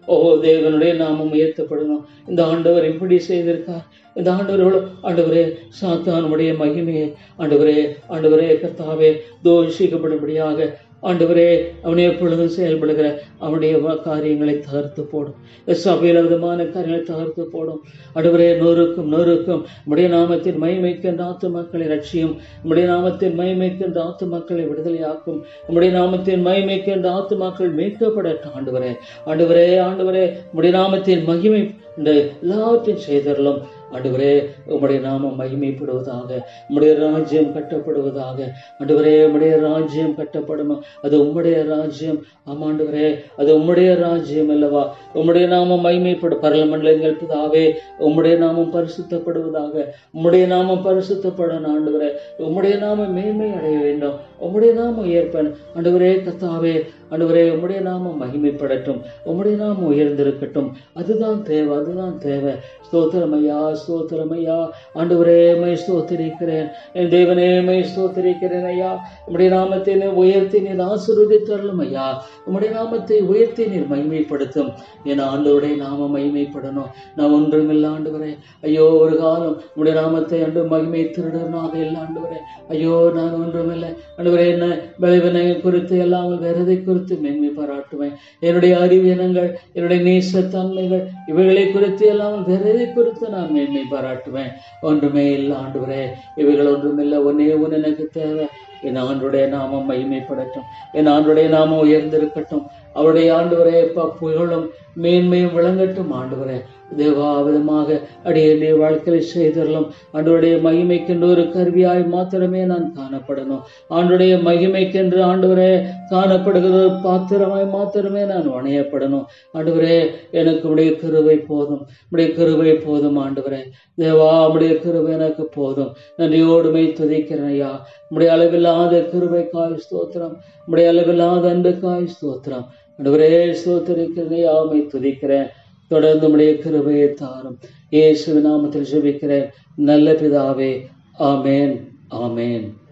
ஓ தேவனுடைய நாமம் உயர்த்தப்படணும் இந்த ஆண்டவர் இப்படி செய்திருக்கார் இந்த ஆண்டவர் எவ்வளவு ஆண்டவரே சாத்தானுடைய மகிமையை ஆண்டவரே ஆண்டவரே கர்த்தாவே தோஷிக்கப்படும்படியாக ஆண்டவரே அவனை எப்பொழுதும் செயல்படுகிற அவனுடைய வ- காரியங்களை தகர்த்து போடும் இந்த சபையில் விதமான காரியங்களை தகர்த்து போடும் ஆண்டவரே நொறுக்கும் நொறுக்கும் நம்முடைய நாமத்தின் மகிமைக்கு அந்த ஆத்து மக்களை ரட்சியும் நம்முடைய நாமத்தின் மகிமைக்கு அந்த ஆத்து மக்களை விடுதலையாக்கும் நம்முடைய நாமத்தின் மகிமைக்கு அந்த ஆத்து மக்கள் மீட்கப்படட்டும் ஆண்டவரே ஆண்டவரே ஆண்டவரே நம்முடைய நாமத்தின் மகிமை இந்த எல்லாவற்றையும் செய்தரலும் ஆண்டவரே உம்முடைய நாமம் மகிமைப்படுவதாக உம்முடைய ராஜ்யம் கட்டப்படுவதாக ஆண்டவரே உம்முடைய ராஜ்யம் கட்டப்படணும் அது உம்முடைய ராஜ்யம் ஆமாண்டவரே அது உம்முடைய ராஜ்யம் அல்லவா உம்முடைய நாமம் மகிமைப்படும் பரலமண்டலங்கள் பிதாவே உம்முடைய நாமம் பரிசுத்தப்படுவதாக உம்முடைய நாமம் பரிசுத்தப்படணும் ஆண்டவரே உம்முடைய நாமம் மேன்மை அடைய வேண்டும் உம்முடைய நாமம் ஏற்பன் ஆண்டவரே கத்தாவே ஆண்டவரே உம்முடைய நாமம் மகிமைப்படட்டும் உம்முடைய நாமம் உயர்ந்திருக்கட்டும் அதுதான் தேவை அதுதான் தேவை ஸ்தோத்திரம் ஐயா ஸ்தோத்திரம் ஐயா ஆண்டவரே மை ஸ்தோத்திரிக்கிறேன் என் தேவனே மை ஸ்தோத்திரிக்கிறேன் ஐயா உம்முடைய நாமத்தை நீர் உயர்த்தி நீர் ஆசீர்வதித்தருளும் ஐயா உம்முடைய நாமத்தை உயர்த்தி நீர் மகிமைப்படுத்தும் என் ஆண்டவருடைய நாமம் மகிமைப்படணும் நான் ஒன்றுமில்ல ஆண்டவரே ஐயோ ஒரு காலம் உம்முடைய நாமத்தை அன்று மகிமை திருடனாக இல்லை ஆண்டவரே ஐயோ நான் ஒன்றுமில்லை ஆண்டவரே என்ன பலவினை குறித்து எல்லாமல் வேற எதை குறித்து மேன்மை பாராட்டுவேன் என்னுடைய அறிவீனங்கள் என்னுடைய நேசத்தன்மைகள் இவைகளை குறித்து எல்லாம் வேற எதை குறித்து நான் மேன்மை பாராட்டுவேன் ஒன்றுமே இல்லை ஆண்டவரே இவைகள் ஒன்றுமில்லை ஒன்னே ஒன்று எனக்கு தேவை என் ஆண்டுடைய நாமம் மகிமைப்படட்டும் என் ஆண்டுடைய நாமம் உயர்ந்திருக்கட்டும் அவருடைய ஆண்டவரே ப- புகழும் மேன்மையும் விளங்கட்டும் ஆண்டவரே தேவா விதமாக அடியனுடைய வாழ்க்கையில் செய்தரலும் ஆண்டவருடைய மகிமைக்கென்று ஒரு கருவியாய் மாத்திரமே நான் காணப்படணும் ஆண்டுடைய மகிமைக்கென்று ஆண்டவரே காணப்படுகிற ஒரு பாத்திரமாய் மாத்திரமே நான் வணையப்படணும் ஆண்டவரே எனக்கு உடைய கிருபை போதும் உடைய கிருபை போதும் ஆண்டவரே தேவா உடைய கிருபை எனக்கு போதும் நன்றியோடுமை துதிக்கிறேன் ஐயா உடைய அளவில்லாத கிருபை காய் ஸ்தோத்திரம் உடைய அளவில்லாத அன்பு காய் ஸ்தோத்திரம் ஆண்டவரே ஸ்தோத்திரிக்கிறேன் யாமை துதிக்கிறேன் தொடர்ந்து உடைய கிருபையை தாரும் இயேசு நாமத்தில் ஜெபிக்கிறேன் நல்ல பிதாவே ஆமேன் ஆமேன்